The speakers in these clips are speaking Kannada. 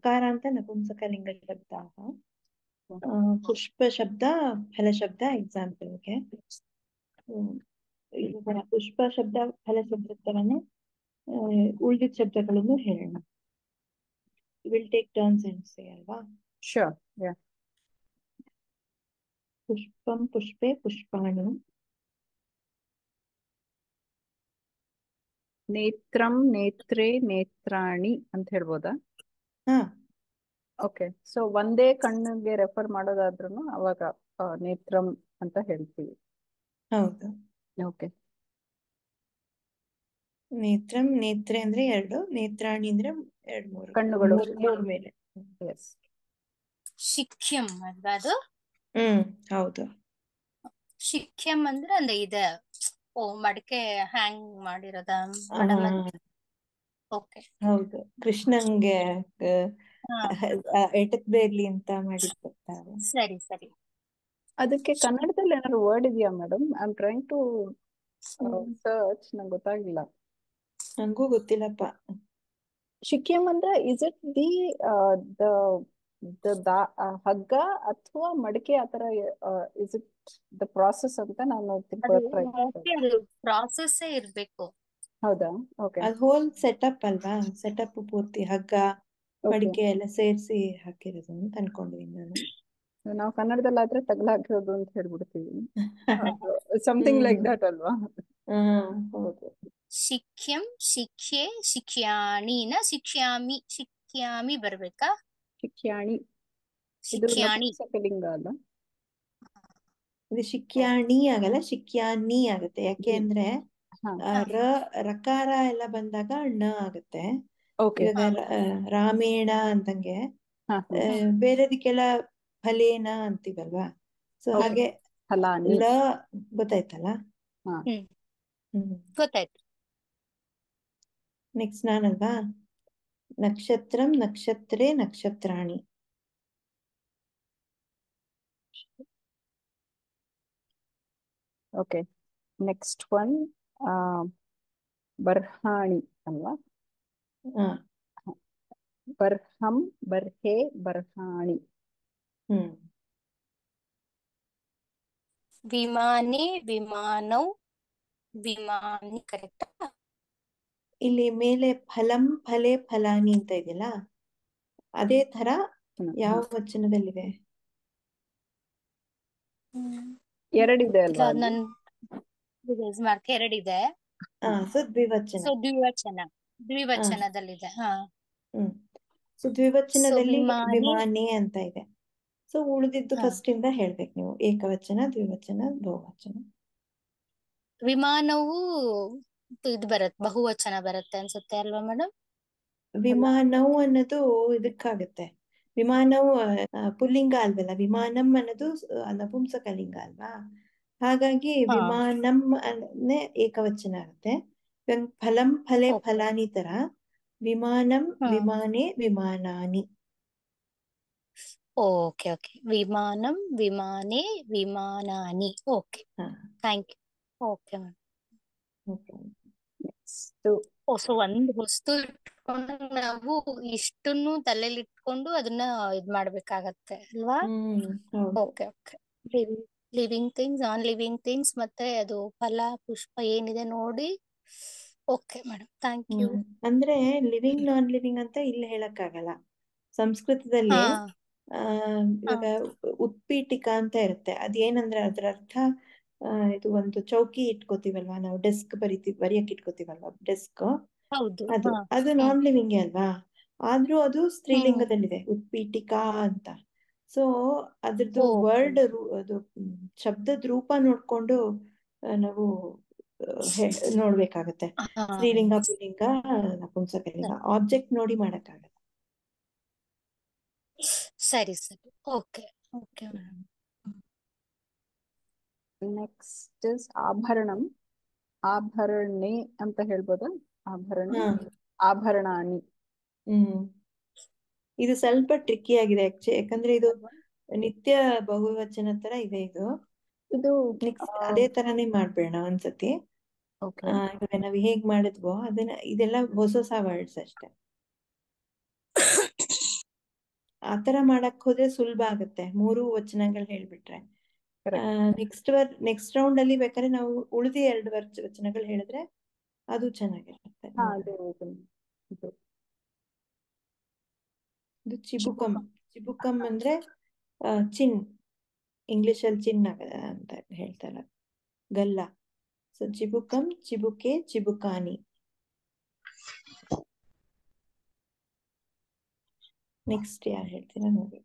ಅಕಾರ ಅಂತ ನಪುಂಸಕಲಿಂಗ ಶಬ್ದ ಪುಷ್ಪ ಶಬ್ದ ಫಲ ಶಬ್ದ ಎಕ್ಸಾಂಪಲ್ಗೆ ಇವಾಗ ಪುಷ್ಪ ಶಬ್ದ ಫಲ ಶಬ್ದ ತರನೇ ಉಳಿದಿದ್ದ ಶಬ್ದಗಳನ್ನು ಹೇಳೋಣ will take turns and say ಅಲ್ವಾ Sure. Yeah. ಪುಷ್ಪಂ ಪುಷ್ಪೆ ಪುಷ್ಪಾಣಿ ನೇತ್ರಂ ನೇತ್ರೇ ನೇತ್ರಾಣಿ ಅಂತ ಹೇಳ್ಬೋದಾ ಹಾ ಓಕೆ ಸೊ ಒಂದೇ ಕಣ್ಣಿಗೆ ರೆಫರ್ ಮಾಡೋದಾದ್ರೂ ಅವಾಗ ಆ, ನೇತ್ರಂ ಅಂತ ಹೇಳ್ತೀವಿ ಹೌದು ಓಕೆ ನೇತ್ರಂ ನೇತ್ರೆ ಅಂದ್ರೆ ಎರಡು ನೇತ್ರಾಣಿ ಅಂದ್ರೆ ಎರಡ್ ಮೂರು ಕಣ್ಣುಗಳು. ಮೂರ್- ಮೂರ್ ಮೇಲೆ ಎಸ್ ಶಿಖ್ಯಂ ಅಲ್ವಾ ಅದು ಹ್ಮ್ ಹೌದು ಶಿಖ್ಯಂ ಅಂದ್ರೆ ಅಂದ್ರೆ ಇದೆ ಓ ಮಡಕೆ ಹ್ಯಾಂಗ್ ಮಾಡಿರೋದ ಆ, ಓಕೆ ಹೌದು ಕೃಷ್ಣಂಗೆ ಎಟಕ್ದೇ ಇರ್ಲಿ ಅಂತ ಮಾಡಿರ್ತಾರೆ ಸರಿ ಸರಿ ಅದಕ್ಕೆ ಕನ್ನಡದಲ್ಲಿ ಏನಾದ್ರು ವರ್ಡ್ ಇದೆಯಾ madam I am trying to hmm. Search ನಂಗೆ ಗೊತ್ತಾಗಿಲ್ಲ ನಂಗೂ ಗೊತ್ತಿಲ್ಲಪ್ಪ ಶಿಕ್ಕಿಂ ಅಂದ್ರೆ is it the the the the ah, ಹಗ್ಗ ಅಥವಾ ಮಡಿಕೆ ಆತರ ಇಸ್ ಇಟ್ ದ ಪ್ರಾಸೆಸ್ ಅಂತ ನಾನು ಅದು ತಿಳ್ಕೊಳ್ತಾ mostly ಅದು ಪ್ರಾಸೆಸ್ ಇರ್ಬೇಕು ಹೌದಾ ಓಕೆ ಅದು ಹೋಲ್ ಸೆಟಪ್ ಅಲ್ವಾ ಸೆಟಪ್ ಪೂರ್ತಿ ಹಗ್ಗ ಮಡಿಕೆ ಎಲ್ಲ ಸೇರಿಸಿ ಹಾಕಿರೋದು ಅಂತ ಅನ್ಕೊಂಡಿದ್ದೀನಿ ನಾನು ನಾವು ಕನ್ನಡದಲ್ಲಿ ಆದ್ರೆ ತಗಲ ಹಾಕಿರೋದು ಅಂತ ಹೇಳ್ಬಿಡ್ತೀವಿ ಸಮಥಿಂಗ್ ಲೈಕ್ ಹ್ಮ್. ದಟ್ ಅಲ್ವಾ ಹಾ ಹೌದು ಶಿಖ್ಯಂ ಶಿಖ್ಯೆ ಶಿಖ್ಯಾಣಿನ ಶಿಕ್ಷ್ಯಾಮಿ ಶಿಕ್ಯಾಮಿ ಬರ್ಬೇಕಾ ಶಿಕ್ಯಾಣಿ ಇದು ಶಿಖ್ಯಾಣಿ ನಪುಂಸಕಲಿಂಗ ಅಲ್ಲ ಇದು ಶಿಕ್ಯಾಣಿ ಆಗಲ್ಲ ಶಿಕ್ಯಾನಿ ಆಗುತ್ತೆ ಯಾಕೆ ಹ್ಮ್. ಅಂದ್ರೆ ಹಾ ಆ, ರ ರಕಾರ ಎಲ್ಲ ಬಂದಾಗ ಣ ಆಗುತ್ತೆ ಓಕೆ ಇವಾಗ ರ- ಆ, ರಾಮೇಣ ಅಂತಂಗೆ ಹಾ ಆ, ಬೇರೆದಕ್ಕೆಲ್ಲ ಫಲೇನ ಅಂತೀವಲ್ವಾ ಸೊ Okay. ಹಾಗೆ ಫಲಾನಿ ಲ ಗೊತ್ತಾಯ್ತಲ್ಲ ಹಾ. ಹ್ಮ್. ಹ್ಮ್ ಗೊತ್ತಾಯ್ತು ನೆಕ್ಸ್ಟ್ ನಾನಲ್ವಾ ನಕ್ಷತ್ರಂ ನಕ್ಷತ್ರೇ ನಕ್ಷತ್ರಾಣಿ ಓಕೆ ನೆಕ್ಸ್ಟ್ ಒನ್ ಬರ್ಹಾಣಿ ಅಲ್ವಾ ಹಾ ಬರ್ಹಂ ಬರ್ಹೆ ಬರ್ಹಾಣಿ ಹ್ಮ್ ವಿಮಾನೆ ವಿಮಾನೌ ವಿಮಾನಿ ಕರೆಕ್ಟ್ ಇಲ್ಲಿ ಮೇಲೆ ಫಲಂ ಫಲೆ ಫಲಾನಿ ಅಂತ ಇದೆಯಲ್ಲ ಅದೇ ತರ ಯಾವ ವಚನದಲ್ಲಿದೆ ಎರಡಿದೆ ಅಲ್ವಾ ಅಲ್ಲಿ? ನನ್ ಮಾರ್ಕ್ ಎರಡಿದೆ ಹಾ ಸೊ ದ್ವಿವಚನ ಸೊ ದ್ವಿವಚನ ದ್ವಿವಚನದಲ್ಲಿದೆ ಹಾ ಹ್ಮ್ ಸೊ ದ್ವಿವಚನದಲ್ಲಿ ವಿಮಾನೆ- ವಿಮಾನೆ ಅಂತ ಇದೆ ಸೊ ಉಳಿದಿದ್ದು ಹಾ. ಫಸ್ಟ್ ಇಂದ ಹೇಳ್ಬೇಕು ನೀವು ಏಕವಚನ ದ್ವಿವಚನ ಬಹುವಚನ ವಿಮಾನವು ಇದು ಬರುತ್ತೆ ಬಹುವಚನ ಬರುತ್ತೆ ಅನ್ಸುತ್ತೆ ಅಲ್ವಾ ಮೇಡಮ್ ವಿಮಾನವು ಅನ್ನೋದು ಇದಕ್ಕಾಗುತ್ತೆ ವಿಮಾನವು ಆ, ಪುಲ್ಲಿಂಗ ಅಲ್ವಲ್ಲ ವಿಮಾನಂ ಅನ್ನೋದು ಆ, ನಪುಂಸಕಲಿಂಗ ಅಲ್ವಾ ಹಾಗಾಗಿ ಹಾ. ವಿಮಾನಂ ಅನ್ನೇ ಏಕವಚನ ಆಗುತ್ತೆ ಇವಾಗ ಫಲಂ ಫಲೆ Okay. ಫಲಾನಿ ತರ ವಿಮಾನಂ ಹಾ. ವಿಮಾನೆ ವಿಮಾನಾನಿ ಓಕೆ ಓಕೆ ವಿಮಾನಂ ವಿಮಾನೆ ವಿಮಾನಾನಿ ಓಕೆ ಹಾ thank you okay ma'am okay. Next, oh so ಒಂದ್ ವಸ್ತು ಇಟ್ಕೊಂಡು ನಾವು ಇಷ್ಟನ್ನು ತಲೆಯಲ್ಲಿ ಇಟ್ಕೊಂಡು ಅದನ್ನ ಇದ್ ಮಾಡ್ಬೇಕಾಗತ್ತೆ ಅಲ್ವಾ ಹ್ಮ್ ಹೌದು okay okay living things non living things ಮತ್ತೆ ಅದು ಫಲ ಪುಷ್ಪ ಏನಿದೆ ನೋಡಿ okay madam thank you hmm. ಅಂದ್ರೆ ಲಿವಿಂಗ್ ನಾನ್ ಲಿವಿಂಗ್ ಅಂತ ಇಲ್ಲಿ ಹೇಳಕ್ಕಾಗಲ್ಲ ಸಂಸ್ಕೃತದಲ್ಲಿ ಹಾ ಆ ಇವಾಗ ಉತ್ಪೀಠಿಕಾ ಅಂತ ಇರುತ್ತೆ ಅದೇನಂದ್ರೆ ಅದ್ರ ಅರ್ಥ ಆ, ಇದು ಒಂದು ಚೌಕಿ ಇಟ್ಕೋತೀವಲ್ವಾ ನಾವು ಡೆಸ್ಕ್ ಬರಿತೀವಿ ಬರೆಯಕ್ ಇಟ್ಕೋತೀವಲ್ವಾ ಡೆಸ್ಕ್ ಹೌದು ಅದು ಹಾ ಅದು ಹ್ಮ್ ನಾನ್ ಲಿವಿಂಗ್ ಅಲ್ವಾ ಆದ್ರೂ ಅದು ಹ್ಮ್ ಸ್ತ್ರೀಲಿಂಗದಲ್ಲಿದೆ ಉತ್ಪೀಠಿಕಾ ಅಂತ ಸೊ ಅದ್ರದ್ದು ಓಕೆ ವರ್ಡ್ ಅದು ಮ್, ಶಬ್ದದ ರೂಪ ನೋಡ್ಕೊಂಡು ಆ, ನಾವು ಆ, ಹೇ- ನೋಡ್ಬೇಕಾಗತ್ತೆ ಹಾ ಸ್ತ್ರೀಲಿಂಗ ಪುಲ್ಲಿಂಗ ನಪುಂಸಕಲಿಂಗ ಆಬ್ಜೆಕ್ಟ್ ನೋಡಿ ಮಾಡಕ್ಕಾಗಲ್ಲ ಸರಿ ಸರಿ okay okay madam next is ಆಭರಣಂ ಆಭರಣೆ ಅಂತ ಹೇಳ್ಬೋದಾ ಆಭರಣ ಹಾ ಆಭರಣಾನಿ ಹ್ಮ್ ಇದು ಸ್ವಲ್ಪ ಟ್ರಿಕ್ಕಿ ಆಗಿದೆ ಆಕ್ಚುಲಿ ಯಾಕಂದ್ರೆ ಇದು ನಿತ್ಯ ಬಹುವಚನ ತರ ಇದೆ ಇದು ಇದು ನೆಕ್ಸ್ಟ್ ಅದೇ ತರಾನೇ ಮಾಡ್ಬೇಡ ಒಂದ್ಸತಿ ಓಕೆ ಆ, ಇವಾಗ ನಾವ್ ಹೇಗ್ ಮಾಡಿದ್ವೋ ಅದನ್ನ ಇದೆಲ್ಲ ಹೊಸ ಹೊಸ ವರ್ಡ್ಸ್ ಅಷ್ಟೇ ಆತರ ಮಾಡಕ್ ಹೋದ್ರೆ ಸುಲಭ ಆಗುತ್ತೆ ಮೂರು ವಚನಗಳು ಹೇಳ್ಬಿಟ್ರೆ ಕರೆಕ್ಟ್ ನೆಕ್ಸ್ಟ್ ವರ್ ನೆಕ್ಸ್ಟ್ ರೌಂಡ್ ಅಲ್ಲಿ ಬೇಕಾದ್ರೆ ನಾವು ಉಳಿದ ಎರಡು ವರ್ಚ ವಚನಗಳು ಹೇಳಿದ್ರೆ ಅದು ಚೆನ್ನಾಗಿರುತ್ತೆ ಹಾ ನೋಡೋಣ ಅದು ಇದು ಇದು ಇದು ಚಿಬುಕಂ ಚಿಬುಕಂ. ಚಿಬುಕಂ ಅಂದ್ರೆ ಆ, ಚಿನ್ ಇಂಗ್ಲಿಷ್ ಅಲ್ಲಿ ಚಿನ್ ಆಗ ಅಂತ ಹೇಳ್ತಾರೆ ಗಲ್ಲ ಸೊ ಚಿಬುಕಂ ಚಿಬುಕೆ ಚಿಬುಕಾನಿ ನೆಕ್ಸ್ಟ್ ಯಾರು ಹೇಳ್ತೀರಾ ನೋಡಿ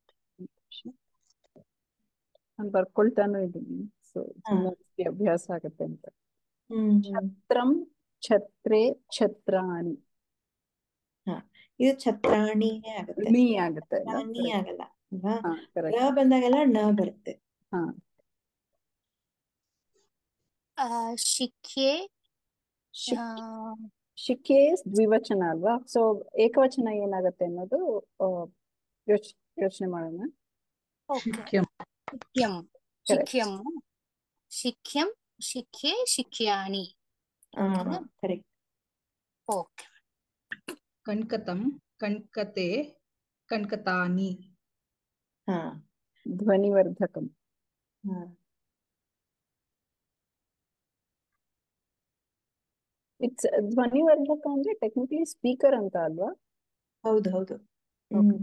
ನಾನು ಬರ್ಕೊಳ್ತಾನು ಇದ್ದೀನಿ ಸೊ ಹಾ. ಜಾಸ್ತಿ ಅಭ್ಯಾಸ ಆಗತ್ತೆ ಅಂತ ಹ್ಮ್ ಹ್ಮ್ ಛತ್ರಂ ಛತ್ರೆ ಛತ್ರಾಣಿ ಇದು ಛತ್ರಾಣಿನೇ ಆಗುತ್ತೆ ನೀ ಆಗುತ್ತೆ ಅಲ್ಲ ಛತ್ರಾಣಿ ಆಗಲ್ಲ ಅಲ್ವಾ ಹಾ ರ ಕರೆಕ್ಟ್ ಬಂದಾಗೆಲ್ಲ ನ ಬರುತ್ತೆ ಹಾ ಆ, ಶಿಖ್ಯೆ ಆ, ಶಿಕ್ ಶಿಖೆ ದ್ವಿವಚನ ಅಲ್ವಾ ಸೊ ಏಕವಚನ ಏನಾಗತ್ತೆ ಅನ್ನೋದು ಯೋಚ್ ಯೋಚನೆ ಮಾಡೋಣ ಓಕೆ ಶಿಕ್ಯಂ ಶಿಖ್ಯಂ ಕರೆಕ್ಟ್ ಶಿಖ್ಯಂ ಶಿಖ್ಯಂ ಶಿಖ್ಯೆ ಶಿಖ್ಯಾಣಿ ಆ ಓಕೆನಾ ಕರೆಕ್ಟ್ ಓಕೆ ಕಣ್ಕತಂ ಕಣ್ಕತೆ ಕಣ್ಕತಾನಿ ಹಾ ಧ್ವನಿವರ್ಧಕಂ ಹಾ ಇಟ್ಸ್ ಧ್ವನಿವರ್ಧಕ ಅಂದ್ರೆ ಟೆಕ್ನಿಕಲಿ ಸ್ಪೀಕರ್ ಅಂತ ಅಲ್ವಾ ಹೌದು ಹೌದು ಓಕೆ ಹ್ಮ್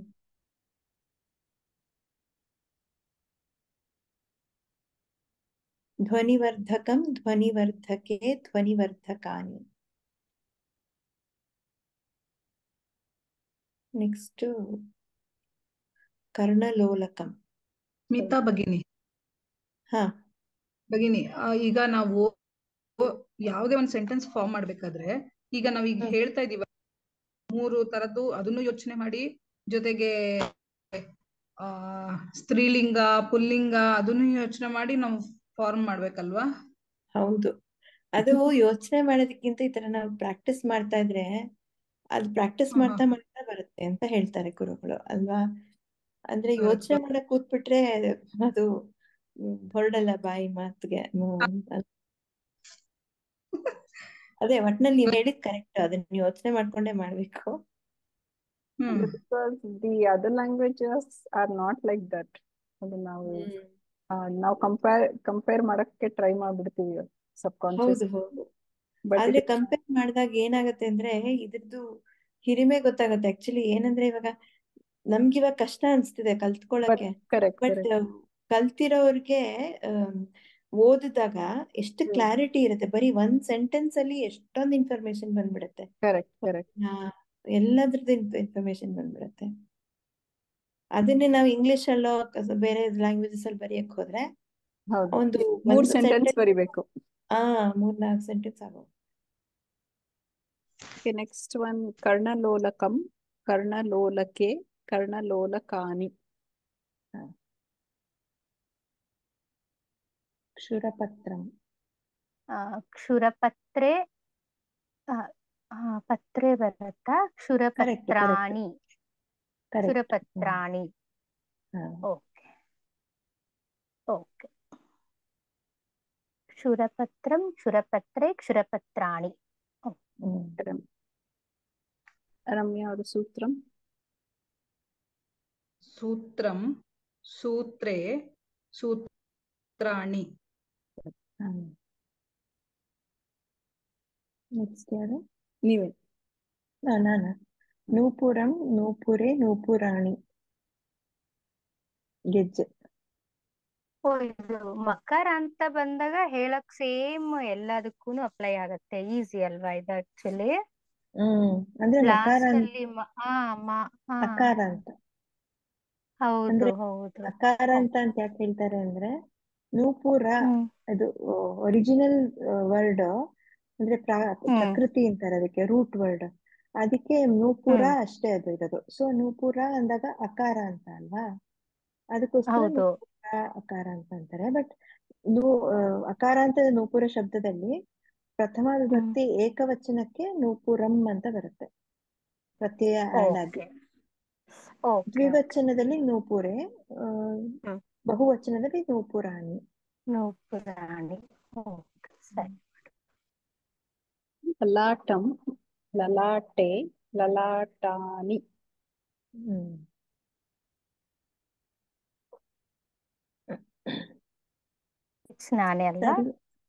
ಧ್ವನಿವರ್ಧಕಂ ಧ್ವನಿವರ್ಧಕೆ ಧ್ವನಿವರ್ಧಕಾನಿ ನೆಕ್ಸ್ಟ್ ಕರ್ಣಲೋಲಕಂ ಸ್ಮಿತಾ ಭಗಿನಿ ಹಾ ಭಗಿನಿ ಆ, ಈಗ ನಾವು ಯಾವುದೇ ಒಂದು ಸೆಂಟೆನ್ಸ್ ಫಾರ್ಮ್ ಮಾಡ್ಬೇಕಾದ್ರೆ ಈಗ ನಾವ್ ಈಗ ಹ್ಮ್ ಹೇಳ್ತಾ ಇದೀವ ಮೂರು ತರದ್ದು ಅದನ್ನು ಯೋಚನೆ ಮಾಡಿ ಜೊತೆಗೆ ಆ ಸ್ತ್ರೀಲಿಂಗ ಪುಲ್ಲಿಂಗ ಅದನ್ನು ಯೋಚನೆ ಮಾಡಿ ನಾವು ಫಾರ್ಮ್ ಮಾಡ್ಬೇಕಲ್ವಾ ಹೌದು ಅದು ಯೋಚನೆ ಮಾಡೋದಕ್ಕಿಂತ ಈ ತರ ನಾವು ಪ್ರಾಕ್ಟೀಸ್ ಮಾಡ್ತಾ ಇದ್ರೆ ಅದು ಪ್ರಾಕ್ಟೀಸ್ ಹಾ ಹಾ ಮಾಡ್ತಾ ಮಾಡ್ತಾ ಬರುತ್ತೆ ಅಂತ ಹೇಳ್ತಾರೆ ಗುರುಗಳು ಅಲ್ವಾ ಅಂದ್ರೆ correct, ಯೋಚನೆ correct. ಮಾಡಕ್ ಕೂತ್ಬಿಟ್ರೆ ಅದು ಹ್ಮ್, ಹೊರಡಲ್ಲ ಬಾಯಿ ಮಾತಿಗೆ ಹ್ಮ್, ಅದ್- ಅದೇ ಒಟ್ನಲ್ಲಿ ನೀವ್ ಹೇಳಿದ್ ಕರೆಕ್ಟ್ ಅದನ್ನ ಯೋಚನೆ ಮಾಡ್ಕೊಂಡೇ ಮಾಡ್ಬೇಕು ಹ್ಮ್ because the other languages are not like that ಅದು ನಾವು ಹ್ಮ್ ಆ, ನಾವು ಕಂಪೇರ್ ಕಂಪೇರ್ ಮಾಡಕ್ಕೆ ಟ್ರೈ ಮಾಡ್ಬಿಡ್ತೀವಿ ಸಬ್ ಕಾನ್ಶಿಯಸ್ ಹೌದು ಹೌದು ಬಟ್ ಆದ್ರೆ ಇಟ್ ಕಂಪೇರ್ ಮಾಡಿದಾಗ ಏನಾಗತ್ತೆ ಅಂದ್ರೆ ಇದ್ರದ್ದು ಹಿರಿಮೆ ಗೊತ್ತಾಗತ್ತೆ ಆಕ್ಚುಲಿ ಏನಂದ್ರೆ ಇವಾಗ ನಮ್ಗೆ ಇವಾಗ ಕಷ್ಟ ಅನ್ಸ್ತಿದೆ ಬಟ್ ಕಲ್ತ್ಕೊಳಕ್ಕೆ ಕರೆಕ್ಟ್ ಬಟ್ ಕರೆಕ್ಟ್ ಕಲ್ತಿರೋರ್ಗೆ ಆಮ್, ಓದಿದಾಗ ಎಷ್ಟು ಹ್ಮ್ ಕ್ಲಾರಿಟಿ ಇರುತ್ತೆ ಬರೀ ಒಂದ್ ಸೆಂಟೆನ್ಸ್ ಅಲ್ಲಿ ಎಷ್ಟೊಂದು ಇನ್ಫಾರ್ಮೇಶನ್ ಬಂದ್ಬಿಡುತ್ತೆ ಕರೆಕ್ಟ್ ಕರೆಕ್ಟ್ ಆ, ಎಲ್ಲದ್ರದ್ದು ಇನ್ಫಾರ್ಮೇಶನ್ ಬಂದ್ಬಿಡುತ್ತೆ ಅದನ್ನೇ ನಾವು ಇಂಗ್ಲಿಷ್ ಅಲ್ಲೋ ಕ- ಬೇರೆ ಲ್ಯಾಂಗ್ವೇಜಸ್ ಅಲ್ಲಿ ಬರೆಯಕ್ ಹೋದ್ರೆ ಹೌದು ಒಂದು ಮೂರ್ ಒಂದು ಸೆಂಟೆನ್ಸ್ ಸೆಂಟೆನ್ಸ್ ಬರಿಬೇಕು ಆ ಮೂರ್ ನಾಲ್ಕು ಸೆಂಟೆನ್ಸ್ ಆಗೋ ನೆಕ್ಸ್ಟ್ ಒನ್ ಕರ್ಣಲೋಲಕಂ ಕರ್ಣಲೋಲಕೆ ಕರ್ಣಲೋಲಕಾನಿ ಕ್ಷುರಪತ್ರಂ ಆ, ಕ್ಷುರಪತ್ರೆ ಆ, ಆ, ಪತ್ರೆ ಬರುತ್ತಾ ಕರೆಕ್ಟ್ ಕರೆಕ್ಟ್ ಕ್ಷುರಪತ್ರಾಣಿ ಕರೆಕ್ಟ್ ಕ್ಷುರಪತ್ರಾಣಿ ಹಾ ಓಕೆ ಓಕೆ ಕ್ಷುರಪತ್ರಂ ಕ್ಷುರಪತ್ರೆ ಕ್ಷುರಪತ್ರಾಣಿ ಹ್ಮ್ ರಮ್- ರಮ್ಯಾ ಅವರು ಸೂತ್ರಂ ಸೂತ್ರಂ ಸೂತ್ರೇ ಸೂತ್ರಾಣಿ ನೆಕ್ಸ್ಟ್ ಯಾರು ನೀವೇ ನಾ ನಾನ ನೂಪುರಂ ನೂಪುರೆ ನೂಪುರಾಣಿ ಗೆಜ್ಜೆ ಓ ಇದು ಮಕರ ಅಂತ ಬಂದಾಗ ಹೇಳಕ್ ಸೇಮ್ ಎಲ್ಲದಕ್ಕೂ ಅಪ್ಲೈ ಆಗತ್ತೆ ಈಸಿ ಅಲ್ವಾ ಇದು ಆಕ್ಚುಲಿ ಹ್ಮ್ ಅಂದ್ರೆ ಮಕಾರ ಲಾಸ್ಟ್ ಅಂತ ಅಲ್ಲಿ ಮ- ಆ ಮ- ಆ, ಅಕಾರ ಅಂತ ಹೌದು ಅಂದ್ರೆ ಹೌದು ಅಕಾರ ಓ, ಅಂತ ಅಂತ ಯಾಕೆ ಹೇಳ್ತಾರೆ ಅಂದ್ರೆ ನೂಪುರ ಹ್ಮ್ ಅದು ಒರಿಜಿನಲ್ ವರ್ಡ್ ಅಂದ್ರೆ ಪ್ರಾ ಹ್ಮ್ ಪ್ರಕೃತಿ ಅಂತಾರೆ ಅದಕ್ಕೆ ರೂಟ್ ವರ್ಡ್ ಅದಕ್ಕೆ ನೂಪುರ ಹ್ಮ್ ಅಷ್ಟೇ ಅದು ಇರೋದು ಸೊ ನೂಪುರ ಅಂದಾಗ ಅಕಾರ ಅಂತ ಅಲ್ವಾ ಅದಕ್ಕೋಸ್ಕರ ಹೌದು ನೂಪುರ ಅಕಾರ ಅಂತ ಅಂತಾರೆ ಬಟ್ ನೂ ಆ, ಅಕಾರ ಅಂತ ನೂಪುರ ಶಬ್ದದಲ್ಲಿ ಪ್ರಥಮ ಹ್ಮ್ ವಿಭಕ್ತಿ ಏಕವಚನಕ್ಕೆ ನೂಪುರಂ ಅಂತ ಬರುತ್ತೆ ಪ್ರತ್ಯಯ ಆಡ್ ಆಗಿ ಓಕೆ ಓಕೆ ಓಕೆ ದ್ವಿವಚನದಲ್ಲಿ ನೂಪುರೆ ಆ, ಹ್ಮ್ ಬಹುವಚನದಲ್ಲಿ ನೂಪುರಾಣಿ ನೂಪುರಾಣಿ ಓಕೆ ಸರಿ ಲಲಾಟಂ ಲಲಾಟೆ ಲಲಾಟಾನಿ ಹ್ಮ್ ನೆಕ್ಸ್ಟ್ ನಾನೇ ಅಲ್ವಾ ಸರಿ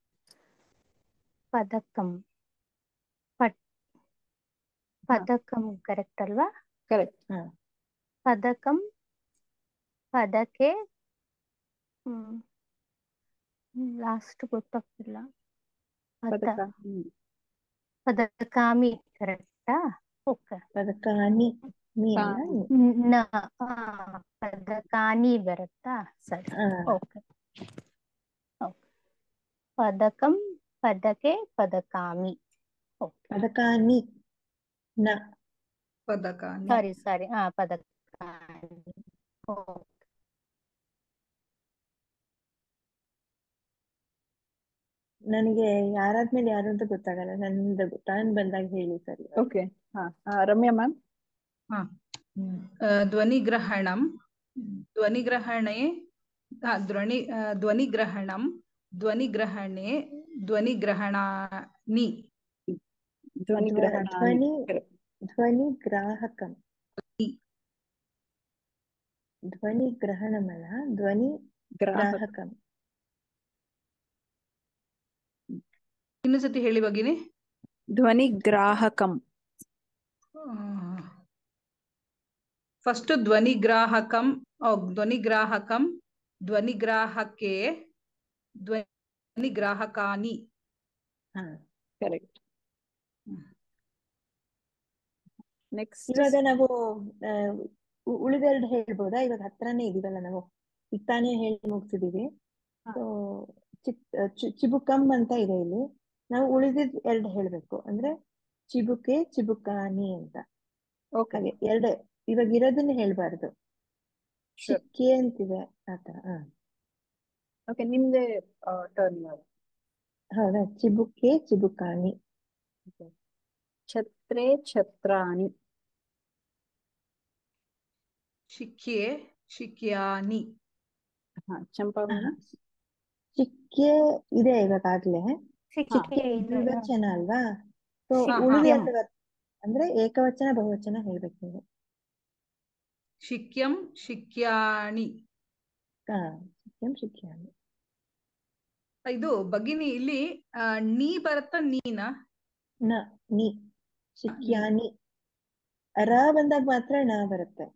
ಪದಕಂ ಪಟ್ ಪದಕಂ ಕರೆಕ್ಟ್ ಅಲ್ವಾ ಕರೆಕ್ಟ್ ಹಾ ಪದಕಂ ಪದಕೆ ಹ್ಮ್ ಲಾಸ್ಟ್ ಗೊತ್ತಾಗ್ತಿಲ್ಲ ಪದ ಪದಕ ಹ್ಮ್. ಪದಕಾಮಿ ಕರೆಕ್ಟಾ ಓಕೆ ಪದಕಾನಿ ನೀ ಅಲ್ಲ ಕಾನಿ. ನೀ. ನ ಆ, ಪದಕಾನಿ ಬರುತ್ತಾ ಸರಿ ಆ, ಓಕೆ ಓಕೆ ಪದಕಂ ಪದಕೆ ಪದಕಾಮಿ ಓಕೆ ಪದಕಾನಿ ನ ಪದಕಾನಿ ಸಾರಿ ಸಾರಿ ಹಾ ಪದಕಾನಿ ಓಕೆ ನನಗೆ ಯಾರಾದ್ಮೇಲೆ ಯಾರು ಅಂತ ಗೊತ್ತಾಗಲ್ಲ ನಂದು ಟರ್ನ್ ಬಂದಾಗ ಹೇಳಿ ಸರಿ ಓಕೆ ಹಾ ಆ, ರಮ್ಯಾ ಮ್ಯಾಮ್ ಹಾ ಆ, ಧ್ವನಿಗ್ರಹಣಂ ಧ್ವನಿಗ್ರಹಣೆ ಆ, ಧ್ವನಿ ಆ, ಧ್ವನಿಗ್ರಹಣಂ ಧ್ವನಿಗ್ರಹಣೆ ಧ್ವನಿಗ್ರಹಣಾನಿ ಧ್ವನಿ ಧ್ವ- ಗ್ರಹಣ ಧ್ವನಿ Correct. ಧ್ವನಿ ಗ್ರಾಹಕಂ ಈ. ಧ್ವನಿ ಗ್ರಹಣಮಲ್ಲ ಧ್ವನಿ ಗ್ರಾಹಕ ಗ್ರಾಹಕಂ ಇನ್ನೊಂದ್ಸತಿ ಹೇಳಿ ಭಗಿನಿ ಧ್ವನಿ ಗ್ರಾಹಕಂ ಫಸ್ಟ್ ಧ್ವನಿಗ್ರಾಹಕಂ ಓ, ಧ್ವನಿಗ್ರಾಹಕಂ ಧ್ವನಿಗ್ರಾಹಕೆ ಧ್ವನಿಗ್ರಾಹಕಾನಿ ಹಾ ಕರೆಕ್ಟ್ ಹ್ಮ್. ನೆಕ್ಸ್ಟ್ ಇವಾಗ ನಾವು ಆ, ಉ- ಉಳಿದೆರಡು ಹೇಳ್ಬೋದಾ ಇವಾಗ ಹತ್ರನೇ ಇದೀವಲ್ಲ ನಾವು ಈಗ ತಾನೇ ಹೇಳಿ ಮುಗಿಸಿದೀವಿ ಹಾ. ಸೊ ಚಿಕ್ ಚಿ- ಚಿಬುಕಂ ಅಂತ ಇದೆ ಇಲ್ಲಿ ನಾವು ಉಳಿದಿದ್ ಎರಡು ಹೇಳ್ಬೇಕು ಅಂದ್ರೆ ಚಿಬುಕೆ ಚಿಬುಕಾನಿ ಅಂತ ಓಕೆ ಹಾಗೆ ಎರಡು ಇವಾಗ ಇರೋದನ್ನ ಹೇಳ್ಬಾರ್ದು Sure. ಚಿಕ್ಕೆ ಅಂತಿದೆ ಆತರ ಹ ಓಕೆ ನಿಮ್ದೇ ಟರ್ನ್ ಹೌದಾ ಚಿಬುಕೆ ಚಿಬುಕಾನಿ ಛತ್ರೆ ಛತ್ರಾಣಿ ಶಿಕ್ಯೆ ಶಿಕ್ಯಾನಿ ಹಾ ಚಂಪಾ ಮೇಡಮ್ ಚಿಕ್ಕೆ ಇದೆ ಇವಾಗಾಗ್ಲೇ ಶಿಕ್ಷೆ ಇದೆ ದ್ವಿವಚನ ಅಲ್ವಾ ಸೊ ಹಾ, ಹಾ. ಉಳಿದೆರಡು ವಚ- ಅಂದ್ರೆ ಏಕವಚನ ಬಹುವಚನ ಹೇಳ್ಬೇಕು ನೀವು ಶಿಕ್ಯಂ ಶಿಕ್ಯಾಣಿ ಹಾ ಚಿಕ್ಕಂ ಶಿಕ್ಯಾನಿ ಇದು ಭಗಿನಿ ಇಲ್ಲಿ ಆ, ನೀ ಬರುತ್ತಾ ನೀನಾ ನ ನೀ ಶಿಕ್ಯಾನಿ ರ ಬಂದಾಗ ಮಾತ್ರ ನ ಬರುತ್ತೆ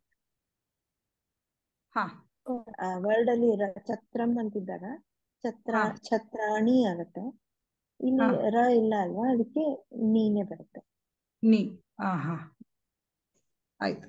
ಹಾ ಆ ವರ್ಡ್ ಅಲ್ಲಿ ರ ಛತ್ರಂ ಅಂತಿದ್ದಾಗ ಛತ್ರ ಹಾ. ಛತ್ರಾಣಿ ಆಗುತ್ತೆ ಇಲ್ಲಿ ಹಾ. ರ ಇಲ್ಲ ಅಲ್ವಾ ಅದಕ್ಕೆ ನೀನೆ ಬರುತ್ತೆ ನೀ ಹಾ ಹಾ ಆಯ್ತು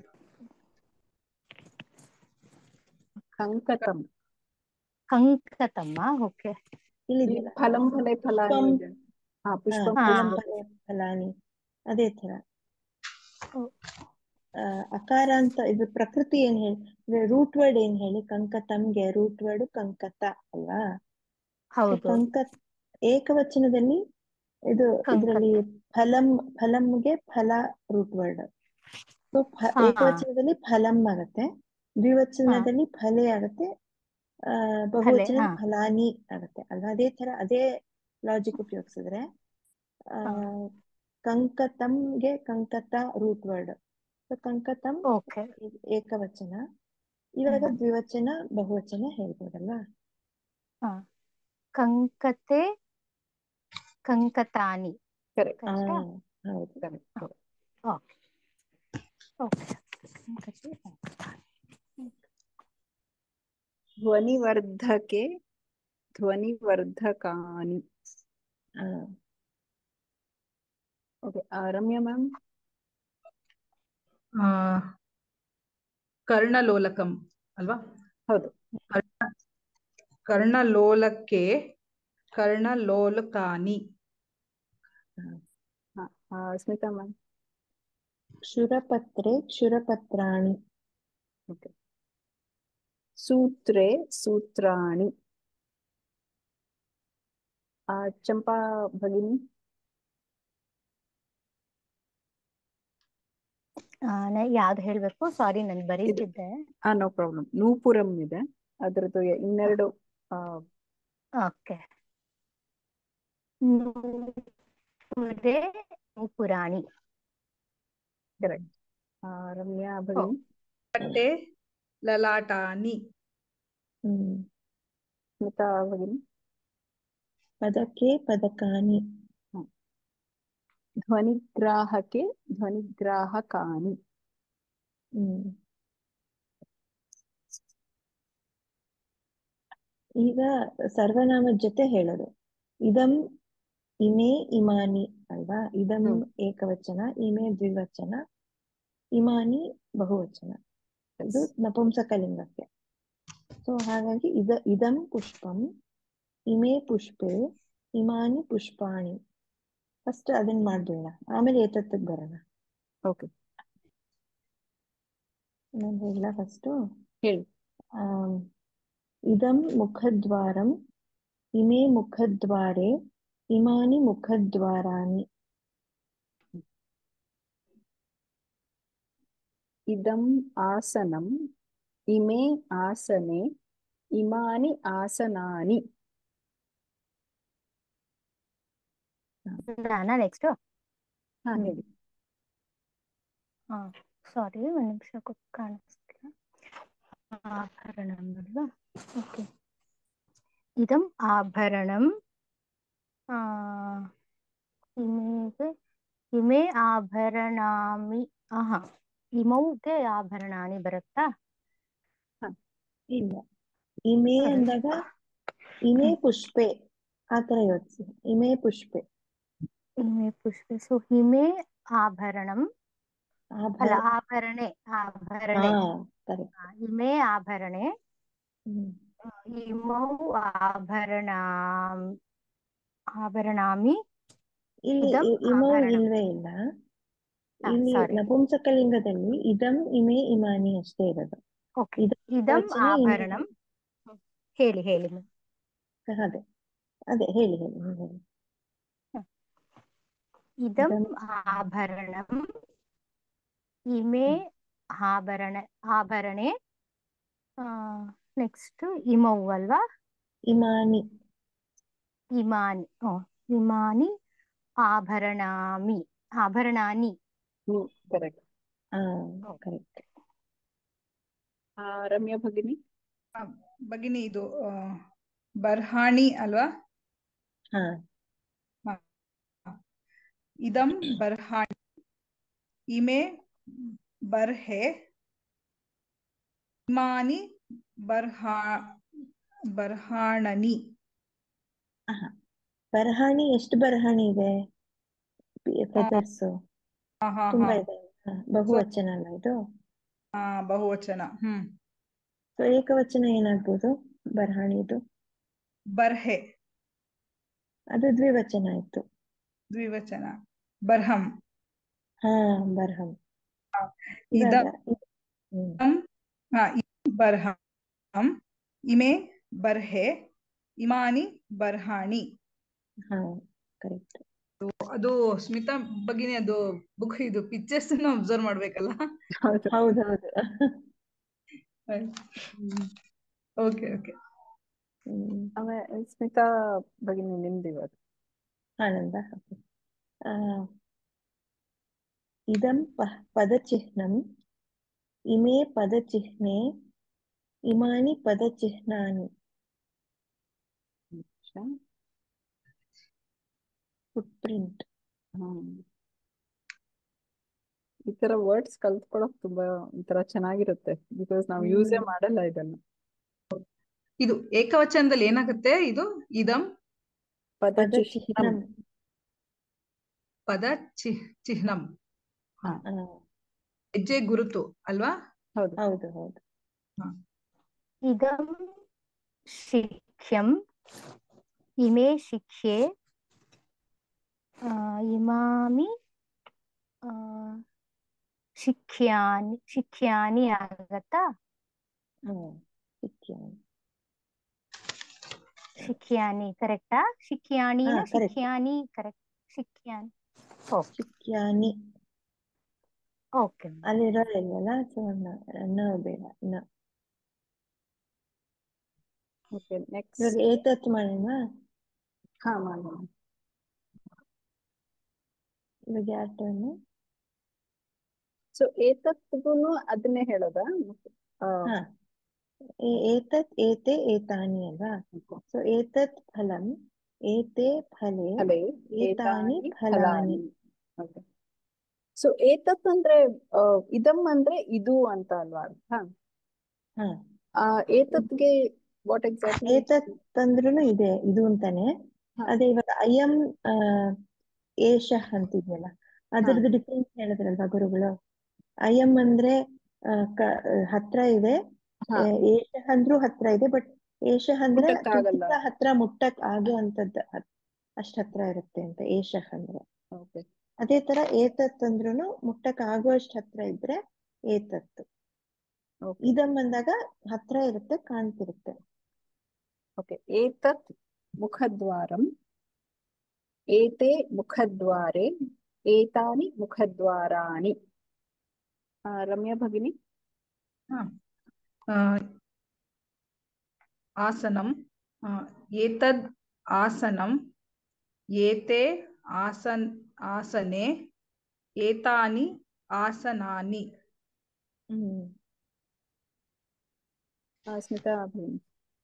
ಕಂಕತಂ ಕಂಕತಮ್ಮ ಓಕೆ ಇಲ್ಲಿ ಇಲ್ಲಿ ಇದೆಯಲ್ಲ, ಫಲಂ ಫಲೆ ಫಲಾನಿ ಪುಷ್ಪಂ. ಇದೆ ಹಾ ಹಾ, ಪುಷ್ಪಂ ಹಾ. ಫಲಂ ಪುಷ್ಪ ಫಲೆ ಫಲಾನಿ ಅದೇ ತರ ಓ. ಆ, ಅಕಾರ ಅಂತ ಇದು ಪ್ರಕೃತಿ ಏನ್ ಹೇಳಿ ರೂಟ್ ವರ್ಡ್ ಏನ್ ಹೇಳಿ ಕಂಕತಂಗೆ ರೂಟ್ ವರ್ಡ್ ಕಂಕತ ಅಲ್ವಾ So, ಹೌದು ಕಂಕ ಏಕವಚನದಲ್ಲಿ ಇದು ಕಂಕತ. ಇದರಲ್ಲಿ ಫಲಂ ಫಲಂಗೆ ಫಲ ರೂಟ್ ವರ್ಡ್ ಸೊ ಹಾ. ಏಕವಚನದಲ್ಲಿ ಫಲಂ ಆಗುತ್ತೆ ದ್ವಿವಚನದಲ್ಲಿ ಫಲೆ ಆಗುತ್ತೆ ಆ ಬಹುವಚನ ಹಾ. ಫಲಾನಿ ಆಗುತ್ತೆ ಅಲ್ವಾ ಅದೇ ತರ ಅದೇ ಲಾಜಿಕ್ ಉಪಯೋಗಿಸಿದ್ರೆ ಆ ಹಾ. ಕಂಕತಂಗೆ ಕಂಕತ ರೂಟ್ ವರ್ಡ್ ಸೊ ಕಂಕತಂ ಓಕೆ ಏ- ಏಕವಚನ ಇವಾಗ ಹ್ಮ್. ದ್ವಿವಚನ ಬಹುವಚನ ಹೇಳ್ಬೋದಲ್ವಾ ಹಾ ಕಂಕತೆ ಕಂಕತಾನಿ ಕರೆಕ್ಟ್ ಆ ಕರೆಕ್ಟಾ ಹೌದು ಕರೆಕ್ಟ್ ಓಕೆ ಓಕೆ ಕಂಕತೆ ಕಂಕತಾನಿ ಧ್ವನಿವರ್ಧಕೆ ಧ್ವನಿವರ್ಧಕಾನಿ ಆ ಓಕೆ ರಮ್ಯಾ ಮ್ಯಾಮ್ ಆ, ಕರ್ಣಲೋಲಕಂ ಅಲ್ವಾ ಹೌದು ಕರ್ಣಲೋಲಕ್ಕೆ ಕರ್ಣಲೋಲಕಾನಿ ಹಾ ಆ, ಸ್ಮಿತಾ ಮ್ಯಾಮ್ ಕ್ಷುರಪತ್ರೆ ಕ್ಷುರಪತ್ರಾಣಿ ಓಕೆ ಸೂತ್ರೆ ಸೂತ್ರಾಣಿ ಆ, ಚಂಪಾ ಭಗಿನಿ ಆ, ನಾ ಯಾವ್ದು ಹೇಳ್ಬೇಕು ಸಾರಿ ನಾನು ಬರೀತಿದ್ದೆ ಆ ನೋ ಪ್ರಾಬ್ಲಮ್ ನೂಪುರಂ ಇದೆ ಅದ್ರದ್ದು ಇನ್ನೆರಡು ಆ, ಓಕೆ ನೂಪುರೆ ನೂಪುರಾಣಿ correct. ಆ, ರಮ್ಯಾ ಭಗಿನಿ ಕಟ್ಟೆ ಲಲಾಟಾನಿ ಹ್ಮ್ ಸ್ಮಿತಾ ಭಗಿನಿ ಪದಕ್ಕೆ ಪದಕಾನಿ ಧ್ವನಿಗ್ರಾಹಕೆ ಧ್ವನಿಗ್ರಾಹಕಾನಿ ಹ್ಮ್ ಈಗ ಸರ್ವನಾಮದ ಜೊತೆ ಹೇಳೋದು ಇದಂ ಇಮೆ ಇಮಾನಿ ಅಲ್ವಾ ಇದಂ ಹ್ಮ್. ಏಕವಚನ ಇಮೆ ದ್ವಿವಚನ ಇಮಾನಿ ಬಹುವಚನ ಇದು ನಪುಂಸಕಲಿಂಗಕ್ಕೆ ಸೊ ಹಾಗಾಗಿ ಇದ ಇದಂ ಪುಷ್ಪಂ ಇಮೆ ಪುಷ್ಪೆ ಇಮಾನಿ ಪುಷ್ಪಾಣಿ ಫಸ್ಟ್ ಅದನ್ನ ಮಾಡ್ಬಿಡೋಣ ಆಮೇಲೆ ಏತತ್ತಿಗೆ ಬರೋಣ ಓಕೆ ನಾನು ಹೇಳ ಫಸ್ಟು ಹೇಳಿ ಆಮ್, ಇದಂ ಮುಖದ್ವಾರಂ ಇಮೆ ಮುಖದ್ವಾರೆ ಇಮಾನಿ ಮುಖದ್ವಾರಾಣಿ ಇದಂ ಆಸನಂ ಇಮೆ ಆಸನೆ ಇಮಾನಿ ಆಸನಾನಿ ನಾನಾ ನೆಕ್ಸ್ಟ್ ಹಾ ಹೇಳಿ ಹಾ ಸಾರಿ ಒಂದು ನಿಮಿಷ ಕೂತ್ ಕಾಣಿಸ್ತಿಲ್ಲ ಆಭರಣಂ ಅಲ್ವಾ ಓಕೆ ಇದಂ ಆಭರಣಂ ಆ, ಇಮೇಗೆ ಇಮೆ ಆಭರಣಾಮಿ ಆಹಾ ಇಮೌಗೆ ಆಭರಣಾನಿ ಬರುತ್ತಾ ಇಲ್ಲ ಇಮೆ ಅದೇ. ಅಂದಾಗ ಇಮೆ ಪುಷ್ಪೆ ಆತರ ಯೋಚಿಸಿ ಇಮೆ ಪುಷ್ಪೆ ಇಮೆ ಪುಷ್ಪೆ ಸೊ ಹಿಮೆ ಆಭರಣಂ ಅಲ್ಲ ಆಭರ ಆಭರಣೆ ಆಭರಣೆ ಹಾ ಕರೆಕ್ಟ್ ಆ, ಇಮೆ ಆಭರಣೆ ಹ್ಮ್ ಇಮೌ ಆಭರಣ ಆಭರಣಾಮಿ ಇಲ್ಲಿ ಇದಂ ಇ- ಇಮೋ ಆಭರಣ. ಇಲ್ವೇ ಇಲ್ಲ ಹಾ, ಇಲ್ಲಿ sorry. ನಪುಂಸಕಲಿಂಗದಲ್ಲಿ ಇದಂ ಇಮೆ ಇಮಾನಿ ಅಷ್ಟೇ ಇರೋದು ಓಕೆ ಇದಂ ಇದಂ ವಚನ ಇಮೆ ಆಭರಣಂ ಹೇಳಿ ಹೇಳಿ ma'am. ಅದೇ ಅದೇ ಹೇಳಿ ಹೇಳಿ ನೀವು ಹೇಳಿ ಇದಂ ಇದಂ ಆಭರಣಂ ಇಮೆ ಆಭರಣ ಆಭರಣೆ ನೆಕ್ಸ್ಟ್ ಇಮೌ ಅಲ್ವಾ ಇಮಾನಿ ಇಮಾನಿ ಓ ಇಮಾನಿ ಆಭರಣಾಮಿ ಆಭರಣಾನಿ ಹ್ಮ್ ಕರೆಕ್ಟ್ ಹಾ ಕರೆಕ್ಟ್ ರಮ್ಯಾ ಭಗಿನಿ ಆ, ಭಗಿನಿ ಇದು ಆ, ಬರ್ಹಾಣಿ ಅಲ್ವಾ ಹಾ ಇದಂ ಬರ್ಹಾಣಿ ಇಮೆ ಬರ್ಹೆ ಇಮಾನಿ ಬರ್ಹಾ ಬರ್ಹಾಣನಿ ಬರಹಾಣಿ ಎಷ್ಟು ಬರಹಾಣಿ ಇದೆ ಫೆದರ್ಸ್ ಹಾ ಹಾ ತುಂಬಾ ಹಾ ಇದೆ ಹಾ, ಬಹುವಚನ ಅಲ್ಲ ಇದು ಹಾ ಬಹುವಚನ ಹ್ಮ್ ಸೊ ಏಕವಚನ ಏನಾಗ್ಬೋದು ಬರಹಾಣಿದು ಬರ್ಹೆ ಅದು ದ್ವಿವಚನ ಆಯ್ತು ದ್ವಿವಚನ ಬರ್ಹಂ ಹಾ ಬರ್ಹಂ ಇದಂ ಇವಾಗ ಹ್ಮ್ ಹಾ ಇದಂ ಬರ್ಹಂ ಇಮೆ ಬರ್ಹೆ ಇಮಾನಿ ಬರ್ಹಾಣಿ ಹಾ ಕರೆಕ್ಟ್ ಅದು ಸ್ಮಿತಾ ಭಗಿನಿ ಅದು ಬುಕ್ ಇದು ಪಿಕ್ಚರ್ಸ್ ಅಬ್ಸರ್ವ್ ಮಾಡ್ಬೇಕಲ್ಲ ಹೌದು ಹೌದೌದು ಓಕೆ ಓಕೆ ಹ್ಮ್ ಆಮೇಲೆ ಸ್ಮಿತಾ ಭಗಿನಿ ನಿಮ್ದು ಇವಾಗ ಆನಂದ ಆ, ಇದಂ ಪ- ಪದಚಿಹ್ನಂ ಇಮೇ ಪದಚಿಹ್ನೆ ಇಮಾನಿ ಪದಚಿಹ್ನಾನಿ ಫುಟ್ ಪ್ರಿಂಟ್ ಹ್ಮ್ ಈ ತರ ವರ್ಡ್ಸ್ ಕಲ್ತ್ಕೊಳಕ್ ತುಂಬಾ ಒಂಥರ ಚೆನ್ನಾಗಿರುತ್ತೆ ಬಿಕಾಸ್ ನಾವು ಯೂಸೇ ಹ್ಮ್. ಮಾಡಲ್ಲ ಇದನ್ನ ಇದು ಏಕವಚನದಲ್ಲಿ ಏನಾಗುತ್ತೆ ಇದು ಇದಂ ಪದಚಿಹ್ನಂ ಪದಚಿಹ್ನಂ ಪದ ಚಿ ಚಿಹ್ನಂ ಆ, ಹೆಜ್ಜೆ ಗುರುತು ಅಲ್ವಾ ಹೌದು ಹೌದು ಹೌದು ಇದಂ ಶಿಕ್ಷ್ಯಂ ಇಮೆ ಶಿಕ್ಷೆ ಆ, ಇಮಾಮಿ ಆ, ಶಿಕ್ಷ್ಯಾನಿ ಶಿಕ್ಷ್ಯಾನಿ ಆಗತ್ತಾ ಹಾ ಶಿಕ್ಷ್ಯಾನಿ ಶಿಕ್ಷ್ಯಾನಿ ಕರೆಕ್ಟಾ ಶಿಕ್ಷ್ಯಾಣಿನ ಹಾ, correct. ಶಿಕ್ಷ್ಯಾನಿ ಕರೆಕ್ಟ್ ಶಿಕ್ಷ್ಯಾನಿ ಓಕೆ ಶಿಕ್ಯಾನಿ ಓಕೆ ಅಲ್ಲಿರೋ ಇಲ್ವಲ್ಲ ಸೊ ನ ಬೇಡ ನ ಓಕೆ ನೆಕ್ಸ್ಟ್ ಇವಾಗ ಏತತ್ ಮಾಡೋಣ ಹಾ ಮಾಡೋಣ ಇವಾಗ ಯಾರ ಟರ್ನ್ ಸೊ ಏತತ್ಗುನು ಅದನ್ನೇ ಹೇಳೋದಾ ಆ, ಹಾ ಏ- ಏತತ್ ಏತೆ ಏತಾನಿ ಅಲ್ವಾ ಸೊ ಏತತ್ ಫಲಂ ಏತೆ ಫಲೆ ಫಲೆ ಏತಾನಿ ಏತಾನಿ ಫಲಾನಿ ಫಲಾನಿ ಓಕೆ ಸೊ ಏತತ್ ಅಂದ್ರೆ ಆ, ಇದಂ ಅಂದ್ರೆ ಇದು ಅಂತ ಅಲ್ವಾ ಅರ್ಥ ಹಾ ಆ ಏತತ್ಗೆ ವಾಟ್ ಎಕ್ಸಾಕ್ಟ್ಲಿ ಏತತ್ ಅಂದ್ರೂನು ಇದೆ ಇದು ಅಂತಾನೆ ಹಾ. ಅದೇ ಇವಾಗ ಅಯಂ ಆ ಏಷಃ ಅಂತಿದ್ಯಲ್ಲ ಅದರದ್ದು ಡಿಫ್ರೆನ್ಸ್ ಹೇಳಿದ್ರಲ್ವಾ ಗುರುಗಳು ಅಯಂ ಅಂದ್ರೆ ಆ, ಕ- ಹತ್ರ ಇದೆ ಹಾ ಆ, ಏಷಃ ಅಂದ್ರೂ ಹತ್ರ ಇದೆ ಬಟ್ ಏಷಃ ಅಂದ್ರೆ ಮುಟ್ಟಕ್ಕಾಗಲ್ಲ. ತುಂಬಾ ಹತ್ರ ಮುಟ್ಟಕ್ ಆಗೋ ಅಂತದ್ ಅಷ್ಟ್ ಹತ್ರ ಇರುತ್ತೆ ಅಂತ ಏಷಃ ಅಂದ್ರೆ ಓಕೆ ಅದೇ ತರ ಏತತ್ ಅಂದ್ರೂನು ಮುಟ್ಟಕ್ ಆಗುವಷ್ಟು ಹತ್ರ ಇದ್ರೆ ಏತತ್ ಓಕೆ ಇದಂ ಅಂದಾಗ ಹತ್ರ ಇರುತ್ತೆ ಕಾಣ್ತಿರುತ್ತೆ ಓಕೆ ಏತತ್ ಮುಖದ್ವಾರಂ ಏತೆ ಮುಖದ್ವಾರೆ ಏತಾನಿ ಮುಖದ್ವಾರಾಣಿ ಆ, ರಮ್ಯಾ ಭಗಿನಿ ಆ, ಆಸನಂ ಆ, ಏತದ್ ಆಸನಂ ಏತೆ ಆಸನ್ ಆಸನೆ ಏತಾನಿ ಆಸನಾನಿ ಹ್ಮ್ ಆ, ಸ್ಮಿತಾ ಭಗಿನಿ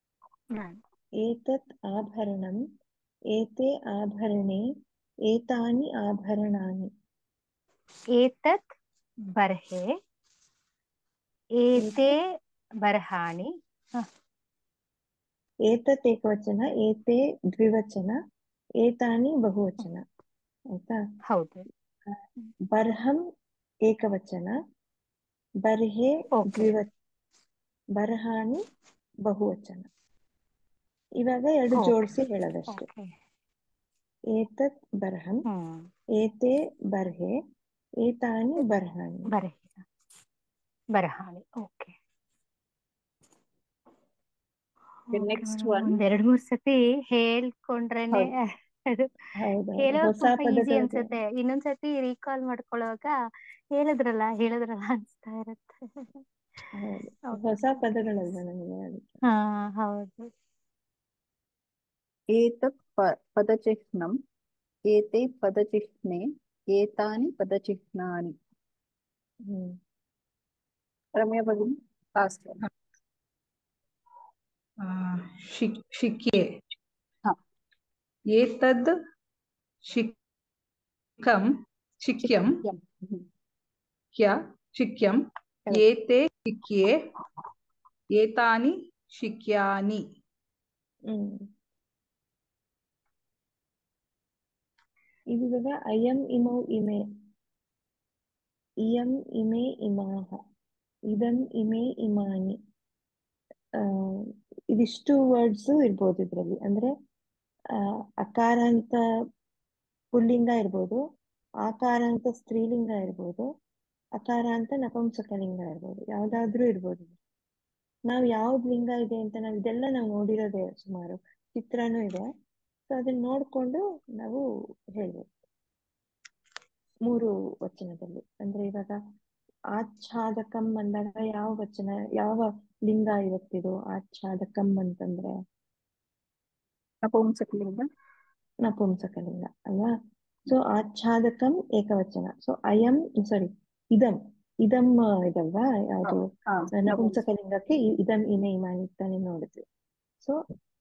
एतत् आभरणम् एते आभरणे एतानि आभरणानि एतत् बर्हे एते बर्हाणि एतत् एकवचನ ಏತೆ ದ್ವಿವಚನ ಏತಾನಿ ಬಹುವಚನ ಆಯ್ತಾ ಹೌದು ಬರ್ಹಂ ಏಕವಚನ ಬರ್ಹೆ Okay. ದ್ವಿವ ಬರ್ಹಾಣಿ ಬಹುವಚನ ಇವಾಗ ಎರಡು Okay. ಜೋಡಿಸಿ ಹೇಳೋದಷ್ಟೇ ಓಕೆ ಏತತ್ ಬರ್ಹಂ ಹ್ಮ್ ಏತೆ ಬರ್ಹೆ ಏತಾನಿ ಬರ್ಹಾಣಿ ಬರಹ ಬರಹಾಣಿ ಓಕೆ Okay, next one. ಒಂದ್ ಎರಡ್ ಮೂರ್ ಸತಿ ಹೇಳ್ಕೊಂಡ್ರೇನೆ ಅದು ಹೌದು ಹೇಳೋಕ್ ಹೊಸ ತುಂಬಾ ಈಸಿ ಪದಗಳಿಗೆ ಅನ್ಸುತ್ತೆ ಇನ್ನೊಂದ್ಸತಿ ರೀಕಾಲ್ ಮಾಡ್ಕೊಳ್ಳುವಾಗ ಹೇಳಿದ್ರಲ್ಲ ಹೇಳಿದ್ರಲ್ಲ ಅನ್ಸ್ತಾ ಇರುತ್ತೆ ಹೌದು Okay. ಹೊಸ ಪದಗಳಲ್ವಾ ನಮಗೆ ಅದಕ್ಕೆ ಹಾ ಹೌದು ಏತತ್ ಪ ಪದಚಿಹ್ನಂ ಏತೆ ಪದಚಿಹ್ನೆ ಏತಾನಿ ಪದಚಿಹ್ನಾನಿ ಹ್ಮ್ ರಮ್ಯಾ ಭಗಿನಿ ಲಾಸ್ಟ್ ಆ, ಶಿಕ್ ಶಿಕ್ಯೆ ಹಾ. ಏತದ್ ಶಿಕ್ಕಂ ಶಿಕ್ಯಂ ಕ್ಯ ಶಿಕ್ಯಂ Correct. ಏತೆ ಶಿಕ್ಯೆ ಏತಾನಿ ಶಿಕ್ಯಾನಿ ಹ್ಮ್ ಇವಾಗ ಅಯಂ ಇಮೌ ಇಮೆ ಇಯಂ ಇಮೆ ಇಮಾಹ ಇದಂ ಇಮೆ ಇಮಾನಿ ಆ ಇದಿಷ್ಟು ವರ್ಡ್ಸ್ ಇರ್ಬೋದು ಇದ್ರಲ್ಲಿ ಅಂದ್ರೆ ಆ ಅಕಾರ ಅಂತ ಪುಲ್ಲಿಂಗ ಇರ್ಬೋದು ಆಕಾರ ಅಂತ ಸ್ತ್ರೀಲಿಂಗ ಇರ್ಬೋದು ಅಕಾರ ಅಂತ ನಪುಂಸಕಲಿಂಗ ಇರ್ಬೋದು ಯಾವ್ದಾದ್ರೂ ಇರ್ಬೋದು ನಾವು ಯಾವ್ದ್ ಲಿಂಗ ಇದೆ ಅಂತ ನಾವು ಇದೆಲ್ಲ ನಾವು ನೋಡಿರೋದೇ ಸುಮಾರು ಚಿತ್ರನೂ ಇದೆ ಸೊ ಅದನ್ನ ನೋಡ್ಕೊಂಡು ನಾವು ಹೇಳ್ಬೇಕು ಮೂರು ವಚನದಲ್ಲಿ ಅಂದ್ರೆ ಇವಾಗ ಆಚ್ಛಾದಕಂ ಅಂದಾಗ ಯಾವ ವಚನ ಯಾವ ಲಿಂಗ ಇವತ್ತಿದು ಆಚ್ಛಾದಕಂ ಅಂತಂದ್ರೆ ನಪುಂಸಕಲಿಂಗ ನಪುಂಸಕಲಿಂಗ ಅಲ್ವಾ ಸೊ ಆಚ್ಛಾದಕಂ ಏಕವಚನ ಸೊ ಅಯಂ ಸಾರಿ ಇದಂ ಇದಂ ಆ, ಇದಲ್ವಾ ಯಾವುದು ಹಾ, ನಪುಂಸಕಲಿಂಗಕ್ಕೆ ಇ- ಇದಂ ಇಮೆ ಇಮಾನಿ ತಾನೇ ನೋಡಿದ್ವಿ ಸೊ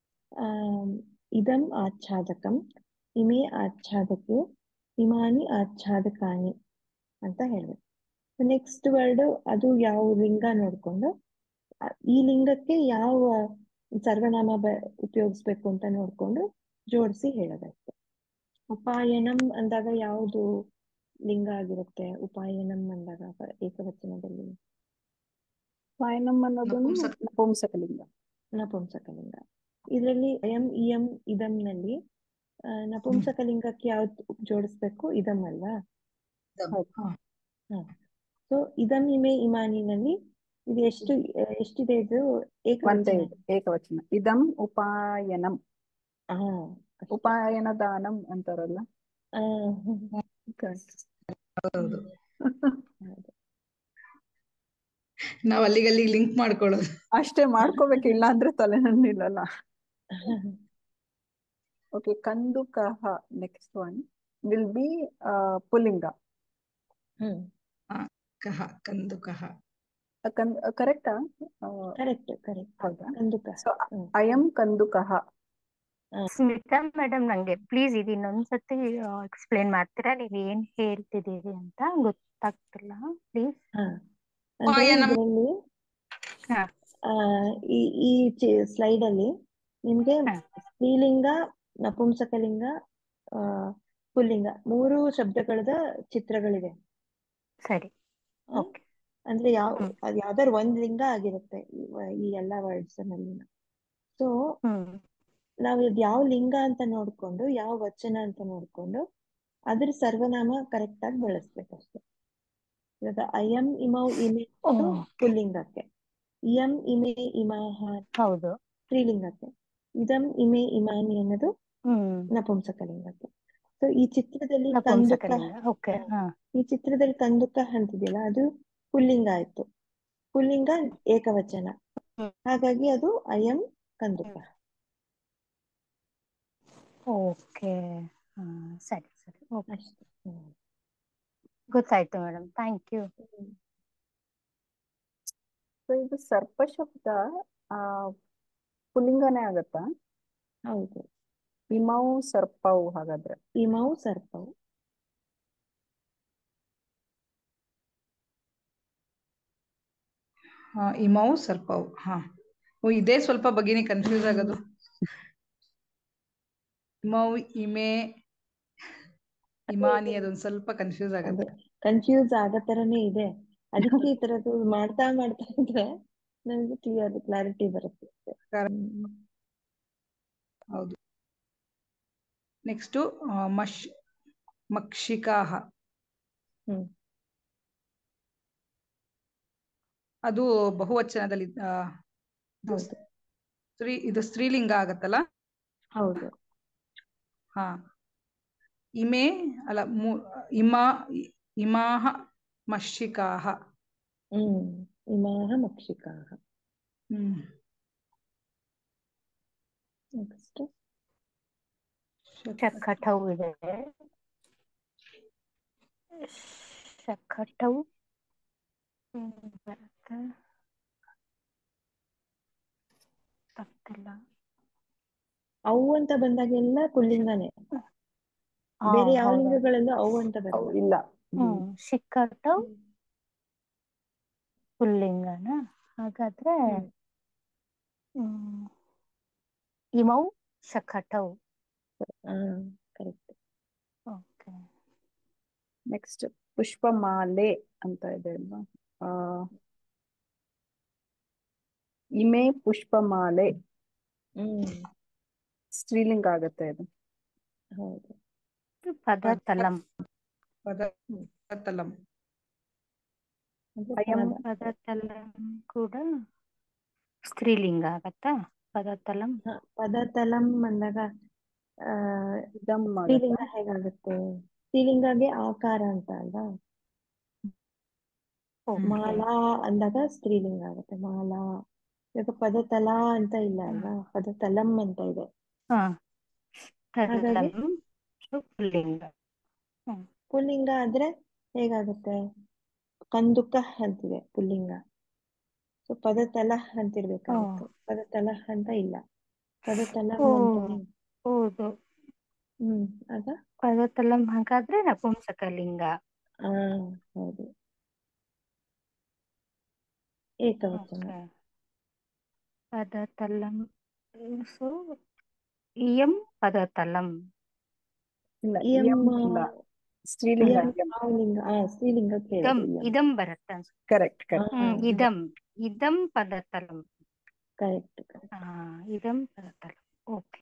ಇದಂ ಆಚ್ಛಾದಕಂ ಇಮೆ ಆಚ್ಛಾದಕೆ ಇಮಾನಿ ಆಚ್ಛಾದಕಾನಿ ಅಂತ ಹೇಳ್ಬೇಕು ನೆಕ್ಸ್ಟ್ ವರ್ಡ್ ಅದು ಯಾವ ಲಿಂಗ ನೋಡ್ಕೊಂಡು ಆ, ಈ ಲಿಂಗಕ್ಕೆ ಯಾವ ಸರ್ವನಾಮ ಬ ಉಪಯೋಗಿಸ್ಬೇಕು ಅಂತ ನೋಡ್ಕೊಂಡು ಜೋಡಿಸಿ ಹೇಳೋದಷ್ಟೆ ಉಪಾಯನಂ ಅಂದಾಗ ಯಾವುದು ಲಿಂಗ ಆಗಿರುತ್ತೆ ಉಪಾಯನಂ ಅಂದಾಗ ಪ- ಏಕವಚನದಲ್ಲಿ ವಾಯನಂ ಅನ್ನೋದನ್ನು ನಪುಂಸಕ- ನಪುಂಸಕಲಿಂಗ ನಪುಂಸಕಲಿಂಗ ಇದರಲ್ಲಿ ಅಯಂ ಇಯಂ ಇದಮ್ನಲ್ಲಿ ಆ, ನಪುಂಸಕಲಿಂಗಕ್ಕೆ ಯಾವ್ದು ಜೋಡಿಸ್ಬೇಕು ಇದಂ ಅಲ್ವಾ ಹೌದು. ಹಾ. ಸೊ ಇದಂ ಇಮೆ ಇಮಾನಿನಲ್ಲಿ ಇದು ಎಷ್ಟು ಎಷ್ಟಿದೆ ಇದು ಒಂದೇ ಏಕವಚನ ಇದೆ ಏಕವಚನ ಇದಂ ಉಪಾಯನಂ ಹಾ ಅಷ್ಟೇ. ಉಪಾಯನ ದಾನಂ ಅಂತಾರಲ್ಲ ಆ, Correct. ಹೌದು ಹೌದು. ನಾವ್ ಅಲ್ಲಿಗಲ್ಲಿಗೆ ಲಿಂಕ್ ಮಾಡ್ಕೊಳ್ಳೋದು ಅಷ್ಟೇ ಮಾಡ್ಕೋಬೇಕಿಲ್ಲ ಅಂದ್ರೆ ತಲೆನೂ ನಿಲ್ಲಲ್ಲ ಓಕೆ ಕಂದುಕಃ ನೆಕ್ಸ್ಟ್ ಒನ್ ವಿಲ್ ಬಿ ಪುಲ್ಲಿಂಗ ಹ್ಮ್ ಕಹ ಕಂದುಕಹ ಕರೆಕ್ಟಾ ಕರೆಕ್ಟ್ ಕರೆಕ್ಟ್ ಹೌದಾ ಕಂದುಕ ಸೊ ಹ್ಮ್ ಅಯಂ ಕಂದುಕಃ ಸ್ಮಿತಾ ಮೇಡಮ್ ನಂಗೆ ಪ್ಲೀಸ್ ಇದು ಇನ್ನೊಂದ್ಸತಿ ಎಕ್ಸ್ಪ್ಲೇನ್ ಮಾಡ್ತೀರಾ ನೀವ್ ಏನ್ ಹೇಳ್ತಿದ್ದೀರಿ ಅಂತ ಗೊತ್ತಾಗ್ತಿಲ್ಲ ಪ್ಲೀಸ್ ಹಾ ಅಂದ್ರೆ ಆಯಾ ನಮ್- ಇದರಲ್ಲಿ ಹಾ ಆ ಈ ಈ ಸ್ಲೈಡ್ ಅಲ್ಲಿ ನಿಮ್ಗೆ ಹಾ. ಸ್ತ್ರೀಲಿಂಗ ನಪುಂಸಕಲಿಂಗ ಆ ಪುಲ್ಲಿಂಗ ಮೂರು ಶಬ್ದಗಳದ ಚಿತ್ರಗಳಿವೆ ಸರಿ ಆ? ಓಕೆ ಅಂದ್ರೆ ಯಾವ ಹ್ಮ್. ಅದ್ ಯಾವ್ದಾದ್ರು ಒಂದ್ ಲಿಂಗ ಆಗಿರುತ್ತೆ ಈ ವ- ಈ ಎಲ್ಲಾ ವರ್ಡ್ಸ್ ನಲ್ಲಿ ಸೊ ಹ್ಮ್ ನಾವು ಇದ್ ಯಾವ ಲಿಂಗ ಅಂತ ನೋಡ್ಕೊಂಡು ಯಾವ ವಚನ ಅಂತ ನೋಡ್ಕೊಂಡು ಅದ್ರ ಸರ್ವನಾಮ ಕರೆಕ್ಟ್ ಆಗಿ ಬಳಸ್ಬೇಕಷ್ಟೆ ಇವಾಗ ಅಯಂ ಇಮೌ ಇಮೆ ಓ ಪುಲ್ಲಿಂಗಕ್ಕೆ ಇಯಂ ಇಮೆ ಇಮಾಹ ಹೌದು ಸ್ತ್ರೀಲಿಂಗಕ್ಕೆ ಇದಂ ಇಮೆ ಇಮಾನಿ ಅನ್ನೋದು ಹ್ಮ್ ನಪುಂಸಕಲಿಂಗಕ್ಕೆ ಸೊ ಈ ಚಿತ್ರದಲ್ಲಿ ಕಂದುಕ ನಪುಂಸಕಲಿಂಗ ಓಕೆ ಹಾ ಈ ಚಿತ್ರದಲ್ಲಿ ಕಂದುಕ ಅಂತಿದೆಯಲ್ಲ ಅದು ಪುಲ್ಲಿಂಗ ಆಯ್ತು ಪುಲ್ಲಿಂಗ ಏಕವಚನ ಹ್ಮ್. ಹಾಗಾಗಿ ಅದು ಅಯಂ ಕಂದುಕ ಓಕೆ ಹಾ ಸರಿ ಸರಿ ಓಕೆ ಅಷ್ಟೇ ಹ್ಮ್. ಗೊತ್ತಾಯ್ತು ಮೇಡಮ್ ಥ್ಯಾಂಕ್ ಯು ಹ್ಮ್. ಸೊ ಇದು ಸರ್ಪ ಶಬ್ದ ಆ ಪುಲ್ಲಿಂಗನೇ ಆಗತ್ತಾ ಹೌದು ಇಮೌ ಸರ್ಪವು ಹಾಗಾದ್ರೆ ಇಮೌ ಸರ್ಪವು ಹಾ, ಇಮೌ ಸರ್ಪವು ಹಾ ಓ ಇದೇ ಸ್ವಲ್ಪ ಬಗ್ಗೆನೇ ಕನ್ಫ್ಯೂಸ್ ಆಗೋದು ಇಮೌ ಇಮೆ ಇಮಾನಿ ಅದೊಂದ್ ಸ್ವಲ್ಪ ಕನ್ಫ್ಯೂಸ್ ಅದೇ ಆಗುತ್ತೆ ಕನ್ಫ್ಯೂಸ್ ಆಗೋ ತರನೇ ಇದೆ ಅದಕ್ಕೆ ಈ ತರದ್ದು ಮಾಡ್ತಾ ಮಾಡ್ತಾ ಇದ್ರೆ ನಮ್ಗೆ ಕ್ಲಿಯರ್ ಕ್ಲಾರಿಟಿ ಬರುತ್ತೆ ಹ್ಮ್. ಹೌದು ನೆಕ್ಸ್ಟ್ ಮಶ್ ಮಕ್ಷಿಕಾಹ ಹ್ಮ್. ಅದು ಬಹುವಚನದಲ್ಲಿ ಆ, ಇದು ಹೌದು ಸ್ತ್ರೀ ಇದು ಸ್ತ್ರೀಲಿಂಗ ಆಗತ್ತಲ್ಲ ಹೌದು ಹಾ ಇಮೆ ಅಲ್ಲ ಮು- ಇಮ ಇಮಾಹ ಮಕ್ಷಿಕಾಹ ಹ್ಮ್ ಇಮಾಹ ಮಕ್ಷಿಕಾಹ ಹ್ಮ್ ನೆಕ್ಸ್ಟ್ ಶಕಟವು ಇದೆ ಶಕಟವು ಹ್ಮ್, ಬರುತ್ತೆ ತಪ್ಪಿಲ್ಲ ಅವು ಅಂತ ಬಂದಾಗೆಲ್ಲ ಪುಲ್ಲಿಂಗನೇ ಹಾ ಬೇರೆ ಯಾವ ಹೌದಾ ಲಿಂಗಗಳಲ್ಲೂ ಅವು ಅಂತ ಅವು ಬರಲ್ಲ ಇಲ್ಲ ಹ್ಮ್ ಶಿಖಟವು ಪುಲ್ಲಿಂಗನ ಹಾಗಾದ್ರೆ ಹ್ಮ್. ಹ್ಮ್ ಇಮೌ ಶಕಟವು ಹಾ ಕರೆಕ್ಟ್ ಓಕೆ ನೆಕ್ಸ್ಟ್ ಪುಷ್ಪಮಾಲೆ ಅಂತ ಇದೆ ಅಲ್ವಾ ಆ ಇಮೆ ಪುಷ್ಪಮಾಲೆ ಹ್ಮ್ ಸ್ತ್ರೀಲಿಂಗ ಆಗತ್ತೆ ಇದು ಹೌದು ಪದತಲಂ ಪದತಲಂ ಅಂದ್ರೆ ಅಯಂ ಪಾದ ಪದತಲಂ ಕೂಡ ಸ್ತ್ರೀಲಿಂಗ ಆಗತ್ತಾ ಪದತಲಂ ಹ, ಪದತಲಂ ಅಂದಾಗ ಆ ಇದಂ ಸ್ತ್ರೀಲಿಂಗ ಆಗತ್ತಾ ಹೇಗಾಗುತ್ತೆ ಸ್ತ್ರೀಲಿಂಗಗೆ ಆಕಾರ ಅಂತ ಅಲ್ವಾ ಓಕೆ ಮಾಲಾ ಅಂದಾಗ ಸ್ತ್ರೀಲಿಂಗ ಆಗುತ್ತೆ ಮಾಲಾ ಇವಾಗ ಪದತಲ ಅಂತ ಇಲ್ಲ ಅಲ್ವಾ ಪದತಲಂ ಅಂತ ಇದೆ ಹಾ ಹಾಗಾಗಿ ತಲಂ ಪುಲ್ಲಿಂಗ ಹ್ಮ್ ಪುಲ್ಲಿಂಗ ಆದ್ರೆ ಹೇಗಾಗುತ್ತೆ ಕಂದುಕ ಅಂತಿದೆ ಪುಲ್ಲಿಂಗ ಸೊ ಪದತಲ ಅಂತಿರ್ಬೇಕಾಗಿತ್ತು ಪದತಲ ಅಂತ ಇಲ್ಲ ಪದತಲಂ ಓ ಅಂತಾನೆ ಹೌದು ಹ್ಮ್ ಆಗ ಪದತಲಂ ಹಾಗಾದ್ರೆ ನಪುಂಸಕಲಿಂಗ ಆ ಹೌದು ಏಕವಚನ ಓಕೆ ಪದತಲಂ ಸೊ ಇಯಂ ಪದತಲಂ ಇಲ್ಲ ಇಯಂ ಇಯಂ ಇಲ್ಲ ಸ್ತ್ರೀಲಿಂಗ ಇಯಂ ಇಯಂ ಯಾವ ಲಿಂಗ ಆ ಸ್ತ್ರೀಲಿಂಗಕ್ಕೆ ಇದಂ ಹೇಳೋದು ಇಯಂ ಇದಂ ಬರುತ್ತೆ ಅನ್ಸುತ್ತೆ ಕರೆಕ್ಟ್ ಹಾ ಕರೆಕ್ಟ್ ಹ್ಮ್ ಇದಂ ಇದಂ ಪದತಲಂ ಕರೆಕ್ಟ್ ಕರೆಕ್ಟ್ ಹಾ ಇದಂ ಪದತಲಂ ಓಕೆ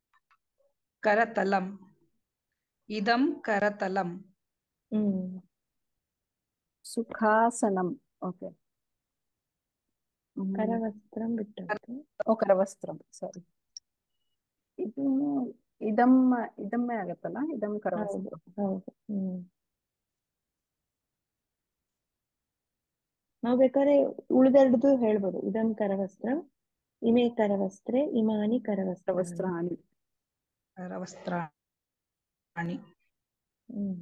ಕರತಲಂ ಇದಂ ಕರತಲಂ ಹ್ಮ್ ಸುಖಾಸನಂ ಓಕೆ ಕರವಸ್ತ್ರಂ ಬಿಟ್ಟಂತೆ ಓ ಕರವಸ್ತ್ರಂ ಸಾರಿ ಇದು ಇದಂ ಇದಮ್ಮೆ ಆಗತ್ತಲ್ಲ ಇದಂ ಹೌದು ಕರವಸ್ತ್ರ ಹೌದು ಹ್ಮ್ ನಾವು ಬೇಕಾದ್ರೆ ಉಳಿದೆರಡು ಹೇಳ್ಬೋದು ಇದಂ ಕರವಸ್ತ್ರಂ ಇಮೆ ಕರವಸ್ತ್ರೆ ಇಮಾನಿ ಕರವಸ್ತ್ರಾಣಿ ಕರವಸ್ತ್ರಾಣಿ ಕರವಸ್ತ್ರಾಣಿ ಹ್ಮ್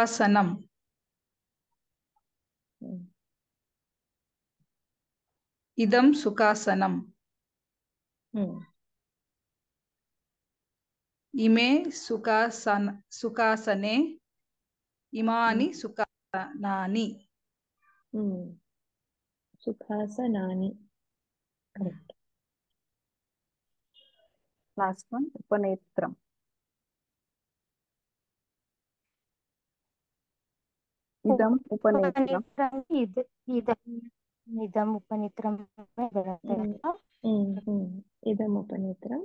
ಸುಖಾಸನಂ ಹ್ಮ್ ಇದಂ ಸುಖಾಸನಂ ಹ್ಮ್ ಇಮೆ ಸುಖಾಸನ ಸುಖಾಸನೆ ಇಮಾನಿ ಸುಖಾಸನಾನಿ ಹ್ಮ್ ಸುಖಾಸನಾನಿ ಕರೆಕ್ಟ್ ಲಾಸ್ಟ್ ಒನ್ ಉಪನೇತ್ರಂ ಇದಂ ಉಪನೇತ್ರಂ ಇದು ಇದಂ ಇದಂ ಉಪನಿತ್ರಂ ಬರುತ್ತೆ ಹ್ಮ್. ಅಲ್ವಾ? ಹ್ಮ್ ಹ್ಮ್ ಇದಂ ಉಪನೇತ್ರಂ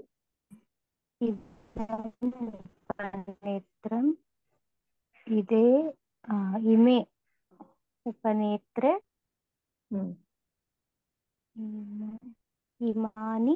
ಇದಂ ಉಪನೇತ್ರಂ ಇದೇ ಆ, ಇಮೆ ಉಪನೇತ್ರೆ ಹ್ಮ್ ಇಮ- ಇಮಾನಿ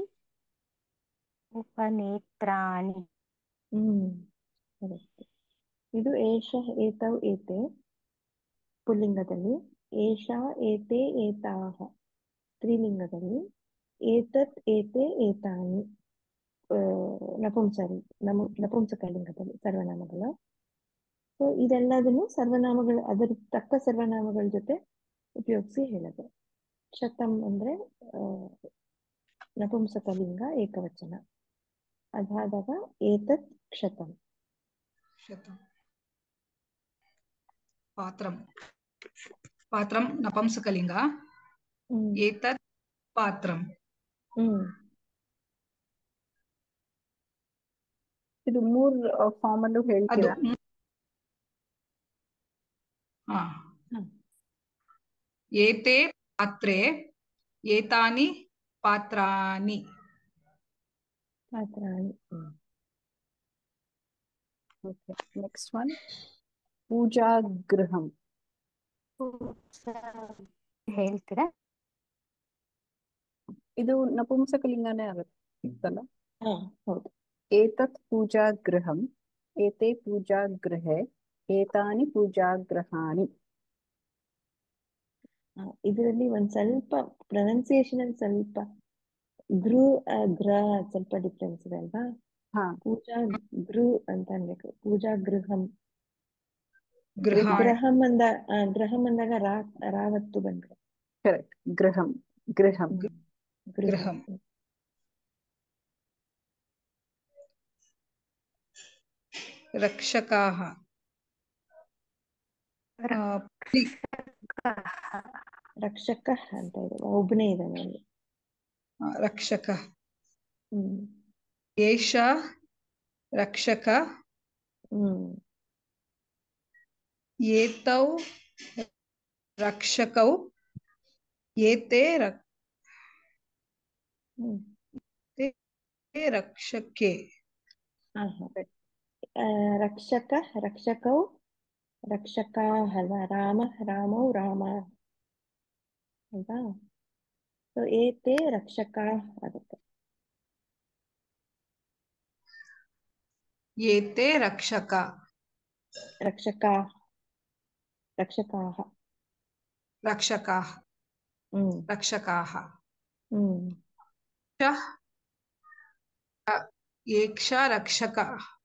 ಉಪನೇತ್ರಾಣಿ ಹ್ಮ್ ಕರೆಕ್ಟ್ ಇದು ಏಷ ಏತೌ ಏತೆ ಪುಲ್ಲಿಂಗದಲ್ಲಿ ಏಷ ಏತೆ ಏತಾಹ ಸ್ತ್ರೀಲಿಂಗದಲ್ಲಿ ಏತತ್ ಏತೆ ಏತಾನಿ ಆ, ನಪುಂಸರಿ ನಮ ನಪುಂಸಕಲಿಂಗದಲ್ಲಿ ಸರ್ವನಾಮಗಳು ಸೊ ಇದೆಲ್ಲದನ್ನು ಸರ್ವನಾಮಗಳು ಅದರ ತಕ್ಕ ಸರ್ವನಾಮಗಳ ಜೊತೆ ಉಪಯೋಗಿಸಿ ಹೇಳೋದು ಶತಂ ಅಂದ್ರೆ ಆ, ನಪುಂಸಕಲಿಂಗ ಏಕವಚನ ಅದಾದಾಗ ಏತತ್ ಕ್ಷತಂ ಶತಂ ಪಾತ್ರಂ ಪಾತ್ರಂ ನಪಂಸಕಲಿಂಗ ಹ್ಮ್ ಏತತ್ ಪಾತ್ರಂ ಹ್ಮ್ ಇದು ಮೂರ್ ಫಾರ್ಮ್ ಅಲ್ಲೂ ಅದು ಹೇಳ್ತೀರಾ ಮ್- ಹಾ ಹ. ಏತೆ ಪಾತ್ರೆ ಏತಾನಿ ಪಾತ್ರಾನಿ ಪಾತ್ರಾಣಿ ಹ್ಮ್ ಓಕೆ ನೆಕ್ಸ್ಟ್ ಒನ್ ಪೂಜಾಗೃಹಂ ಹೇಳ್ತೀರಾ ಇದು ನಪುಂಸಕಲಿಂಗನೇ ಆಗುತ್ತೆ ಇತ್ತಲ್ಲ ಹಾ ಹೌದು ಏತತ್ ಪೂಜಾಗೃಹಂ ಏತೆ ಪೂಜಾಗೃಹೆ ಏತಾನಿ ಪೂಜಾಗೃಹಾಣಿ ಆ, ಇದರಲ್ಲಿ ಒಂದ್ ಸ್ವಲ್ಪ ಪ್ರೊನೌನ್ಸಿಯೇಷನ್ ಅಲ್ಲಿ ಸ್ವಲ್ಪ ಗೃ ಆ, ಗ್ರ ಸ್ವಲ್ಪ ಡಿಫ್ರೆನ್ಸ್ ಇದೆ ಅಲ್ವಾ ಹಾ ಪೂಜಾ ಗೃ ಅಂತ ಅನ್ಬೇಕು ಪೂಜಾ ಗೃಹಂ ಗೃಹ ಗ್ರಹಂ ಅಂದ ಆ, ಗೃಹಂ ಅಂದಾಗ ರಾ ರಾವತ್ತು ಬಂದ್ರೆ ಕರೆಕ್ಟ್ ಗೃಹಂ ಗೃಹಂ ಗೃಹಂ ಗೃಹಂ. ರಕ್ಷಕಾಹ ಆ, ಪುಲ್ಲಿ- ರಕ್ಷಕ ಅಂತ ಇದೆ ಒಬ್ಬನೇ ಇದ್ದಾನೆ ಅಲ್ಲಿ ಆ, ರಕ್ಷಕ ಹ್ಮ್ ಏಷ ರಕ್ಷಕ ಹ್ಮ್ ಏತೌ ರಕ್ಷಕೌ ಏತೆ ರಕ್- ಹ್ಮ್ ರಕ್ಷಕೆ ಹಾ ಹಾ ಆ, ರಕ್ಷಕ ರಕ್ಷಕೌ ರಕ್ಷಕಾಃ ಅಲ್ವಾ ರಾಮ ರಾಮೌ ರಾಮ ಅಲ್ವಾ ಸೊ ಏತೆ ರಕ್ಷಕಾ ಆಗುತ್ತೆ ಏತೆ ರಕ್ಷಕ ರಕ್ಷಕಾ ರಕ್ಷಕಾಃ ರಕ್ಷಕಾಃ ಹ್ಮ್ ರಕ್ಷಕಾಃ ಹ್ಮ್ ಶ ಏಕ್ಷ ರಕ್ಷಕ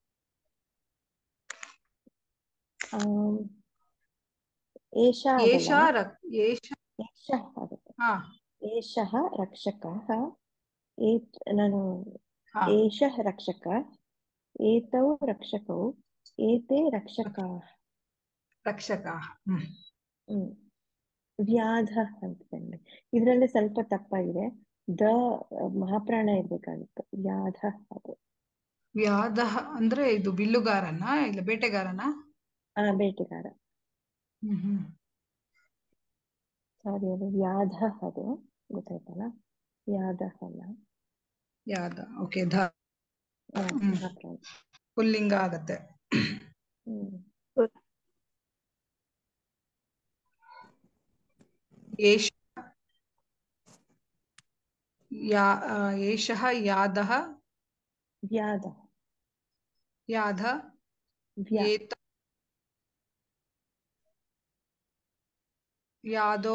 ಆಮ್, ಏಷ ಏಷ ಆಗಲ್ಲ ರಕ್ ಏಷ ಏಷಃ ಆಗುತ್ತೆ ಹಾ ಏಷಃ ರಕ್ಷಕಃ ಏತ್ ನಾನು ಹಾ ಏಷಃ ರಕ್ಷಕ ಏತೌ ರಕ್ಷಕೌ ಏತೆ ರಕ್ಷಕಾಃ ರಕ್ಷಕಾಃ ಹ್ಮ್ ಹ್ಮ್ ವ್ಯಾಧ ಅಂತ ಬಂದ್ರೆ ಇದ್ರಲ್ಲಿ ಸ್ವಲ್ಪ ತಪ್ಪಾಗಿದೆ ದ ಮಹಾಪ್ರಾಣ ಇರ್ಬೇಕಾಗಿತ್ತು ವ್ಯಾಧ ಅದು ವ್ಯಾಧ ಅಂದ್ರೆ ಇದು ಬಿಲ್ಲುಗಾರನ ಇಲ್ಲ ಬೇಟೆಗಾರನ ಆ ಬೇಟೆಗಾರ ಹ್ಮ್ ಹ್ಮ್ ಸಾರಿ ಅದು ವ್ಯಾಧ ಅದು ಗೊತ್ತಾಯ್ತಲ್ಲ ವ್ಯಾಧ ಅಲ್ಲ ಯಾದ ಓಕೆ ಧ ಆ, ಹ್ಮ್. ಮಹಾಪ್ರಾಣ ಪುಲ್ಲಿಂಗ ಆಗತ್ತೆ ಹ್ಮ್ ಏಷ ಯಾ ಆ, ಏಷಃ ಯಾದಃ ವ್ಯಾಧ ಯಾಧ ವ್ಯಾ ಏತ ಯಾದೋ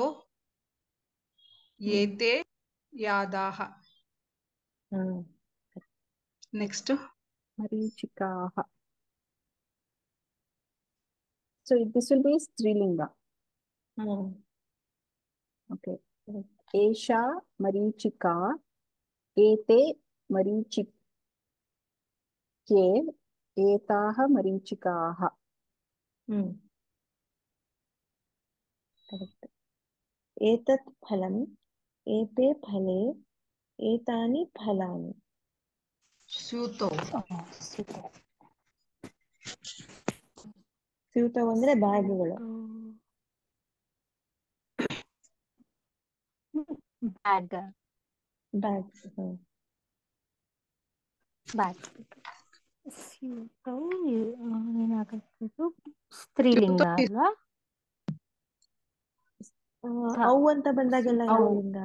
ಏತೆ ಯಾದಾಹ ಹಾ ನೆಕ್ಸ್ಟ್ ಮರೀಚಿಕಾಹ ಸೊ this will be ಸ್ತ್ರೀಲಿಂಗ ಹಾ ಓಕೆ correct. एषा मरीचिका एते मरीचिके एताः मरीचिकाः हम्म करेक्ट एतत् फलम् एते फले एतानि फलानि ಸ್ಯೂತೌ ಸ್ಯೂತವು ಅಂದ್ರೆ ಬ್ಯಾಗ್ಗಳು ಬ್ಯಾಗ್ ಬ್ಯಾಗ್ಸ್ ಬ್ಯಾಗ್ ಏನಾಗತ್ತಿದ್ದು ಸ್ತ್ರೀಲಿಂಗ ಅಲ್ವಾ ಅವು ಅಂತ ಬಂದಾಗೆಲ್ಲ ಯಾವ ಅವು. ಲಿಂಗ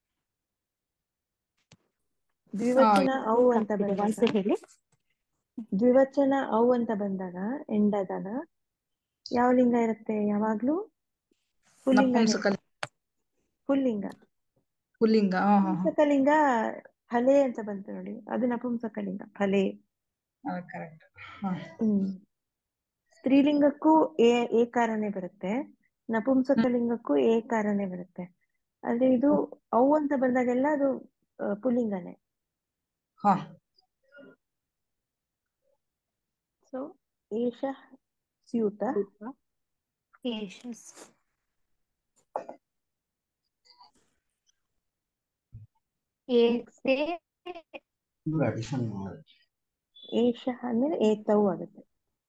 ದ್ವಿವಚನ ಅವು ಅಂತ ಆಗ್ತಿದೆ ಬಂದಾಗ ಒಂದ್ಸರಿ ಹೇಳಿ ದ್ವಿವಚನ ಅವು ಅಂತ ಬಂದಾಗ ಎಂಡದಾಗ ಯಾವ ಲಿಂಗ ಇರುತ್ತೆ ಯಾವಾಗ್ಲೂ ಪುಲ್ಲಿಂಗನೇ ನಪುಂಸಕ ಪುಲ್ಲಿಂಗ ಪುಲ್ಲಿಂಗ ಹಾ ಹಾ ಹಾ ನಪುಂಸಕಲಿಂಗ ಫಲೆ ಅಂತ ಬಂತು ನೋಡಿ ಅದು ನಪುಂಸಕಲಿಂಗ ಫಲೆ ಕರೆಕ್ಟ್ ಹಾ ಹ್ಮ್ ಸ್ತ್ರೀಲಿಂಗಕ್ಕೂ ಏ ಏಕಾರನೇ ಬರುತ್ತೆ ನಪುಂಸಕಲಿಂಗಕ್ಕೂ ಏಕಾರನೇ ಬರುತ್ತೆ ಆದ್ರೆ ಇದು ಅವು ಅಂತ ಬಂದಾಗೆಲ್ಲ ಅದು ಆ, ಪುಲ್ಲಿಂಗನೇ ಹಾ ಸೊ ಏಷ ಸ್ಯೂತ ಯಶಸ್ ಏತೆ ಏಷ ಅಂದ್ರೆ ಏತವು ಆಗುತ್ತೆ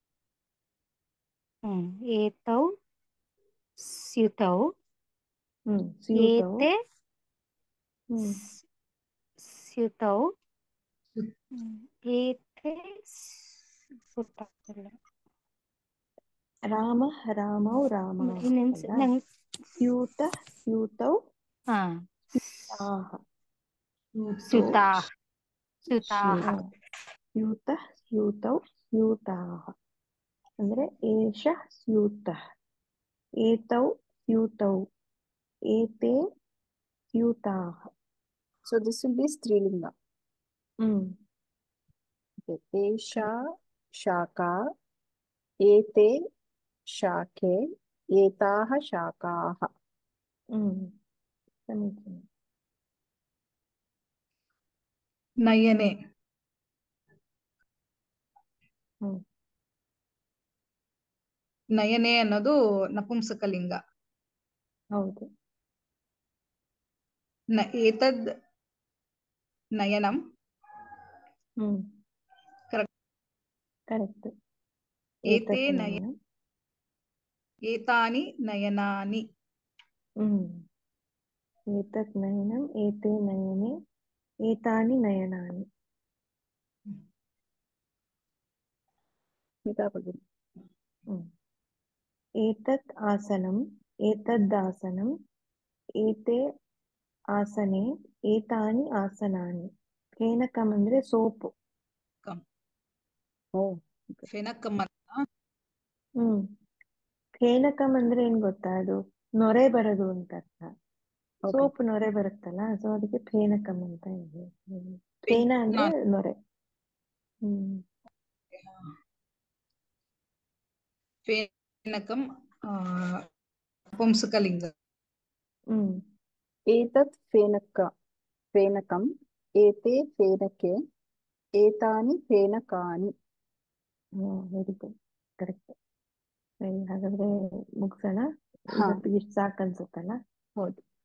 ಹ್ಮ್ ಏತೌ ಸ್ಯುತೌ ಹ್ಮ್ ಸ್ಯೂತವು ಏತೆ ಹ್ಮ್ ಸ್ಯುತೌ ಹ್ಮ್. ಏತೆ ಸ್- ಗೊತ್ತಾಗ್ತಿಲ್ಲ ರಾಮ ರಾಮೌ ರಾಮ ಇನ್ನೊಂದ್ಸ ನಂಗ್ ಸ್ಯೂತ ಸ್ಯೂತೌ ಹಾ ಆಹ ಸ್ಯುತಾ ಸ್ಯುತಾಹ ಸ್ಯೂತ ಸ್ಯೂತೌ ಸ್ಯೂತಾಹ ಅಂದ್ರೆ ಏಷ ಸ್ಯೂತಃ ಏತೌ ಸ್ಯೂತೌ ಏತೆ ಸ್ಯೂತಾಹ So this will be Strilinga. Hmm Okay. Esha shaka ete shake etaah shakaah. ಹ್ಮ್ ಸಮೀಚೀನ ನಯನೆ ಹ್ಮ್ ನಯನೆ ಅನ್ನೋದು ನಪುಂಸಕಲಿಂಗ ಹೌದು ನ ಏತದ್ ನಯನಂ ಹ್ಮ್ Correct. ಕರೆಕ್ಟ್ ಏತೆ ನಯ ಏತಾನಿ ನಯನಾನಿ ಹ್ಮ್ ಏತತ್ ನಯನಂ ಏತೆ ನಯನೆ ಏತಾನಿ ನಯನಾನಿ Smita Bhagini. ಹ್ಮ್ ಏತತ್ ಆಸನಂ ಏತದ್ದಾಸನಂ ಏತೆ ಆಸನೆ ಏತಾನಿ ಆಸನಾನಿ ಫೇನಕಂ ಅಂದ್ರೆ ಸೋಪು Oh, ಫೆನಕಮ್ಮ ಹ್ಮ್ ಫೇನಕಂ ಅಂದ್ರೆ ಏನ್ ಗೊತ್ತಾ ಅದು ನೊರೆ ಬರೋದು ಅಂತ ಅರ್ಥ okay. ಸೋಪ್ ನೊರೆ ಬರುತ್ತಲ್ಲ ಸೊ ಅದಕ್ಕೆ ಫೇನಕಂ ಅಂತ ಇದೆ ಹ್ಮ್. ಫೇನ ಅಂದ್ರೆ ನೊರೆ ಹ್ಮ್ ಫೇನಕಂ ಆ, ನಪುಂಸಕಲಿಂಗ ಹ್ಮ್ एतत् फेनक फेनकम् एते फेनके एतानि फेनकानि. ವೆರಿ ಗುಡ್ ಕರೆಕ್ಟ್ ಸರಿ ಹಾಗಾದ್ರೆ ಮುಗಿಸೋಣ ಹಾ. ಇವತ್ತಿಗೆ ಇಷ್ಟು ಸಾಕು ಅನ್ಸುತ್ತಲ್ಲ ಹೌದು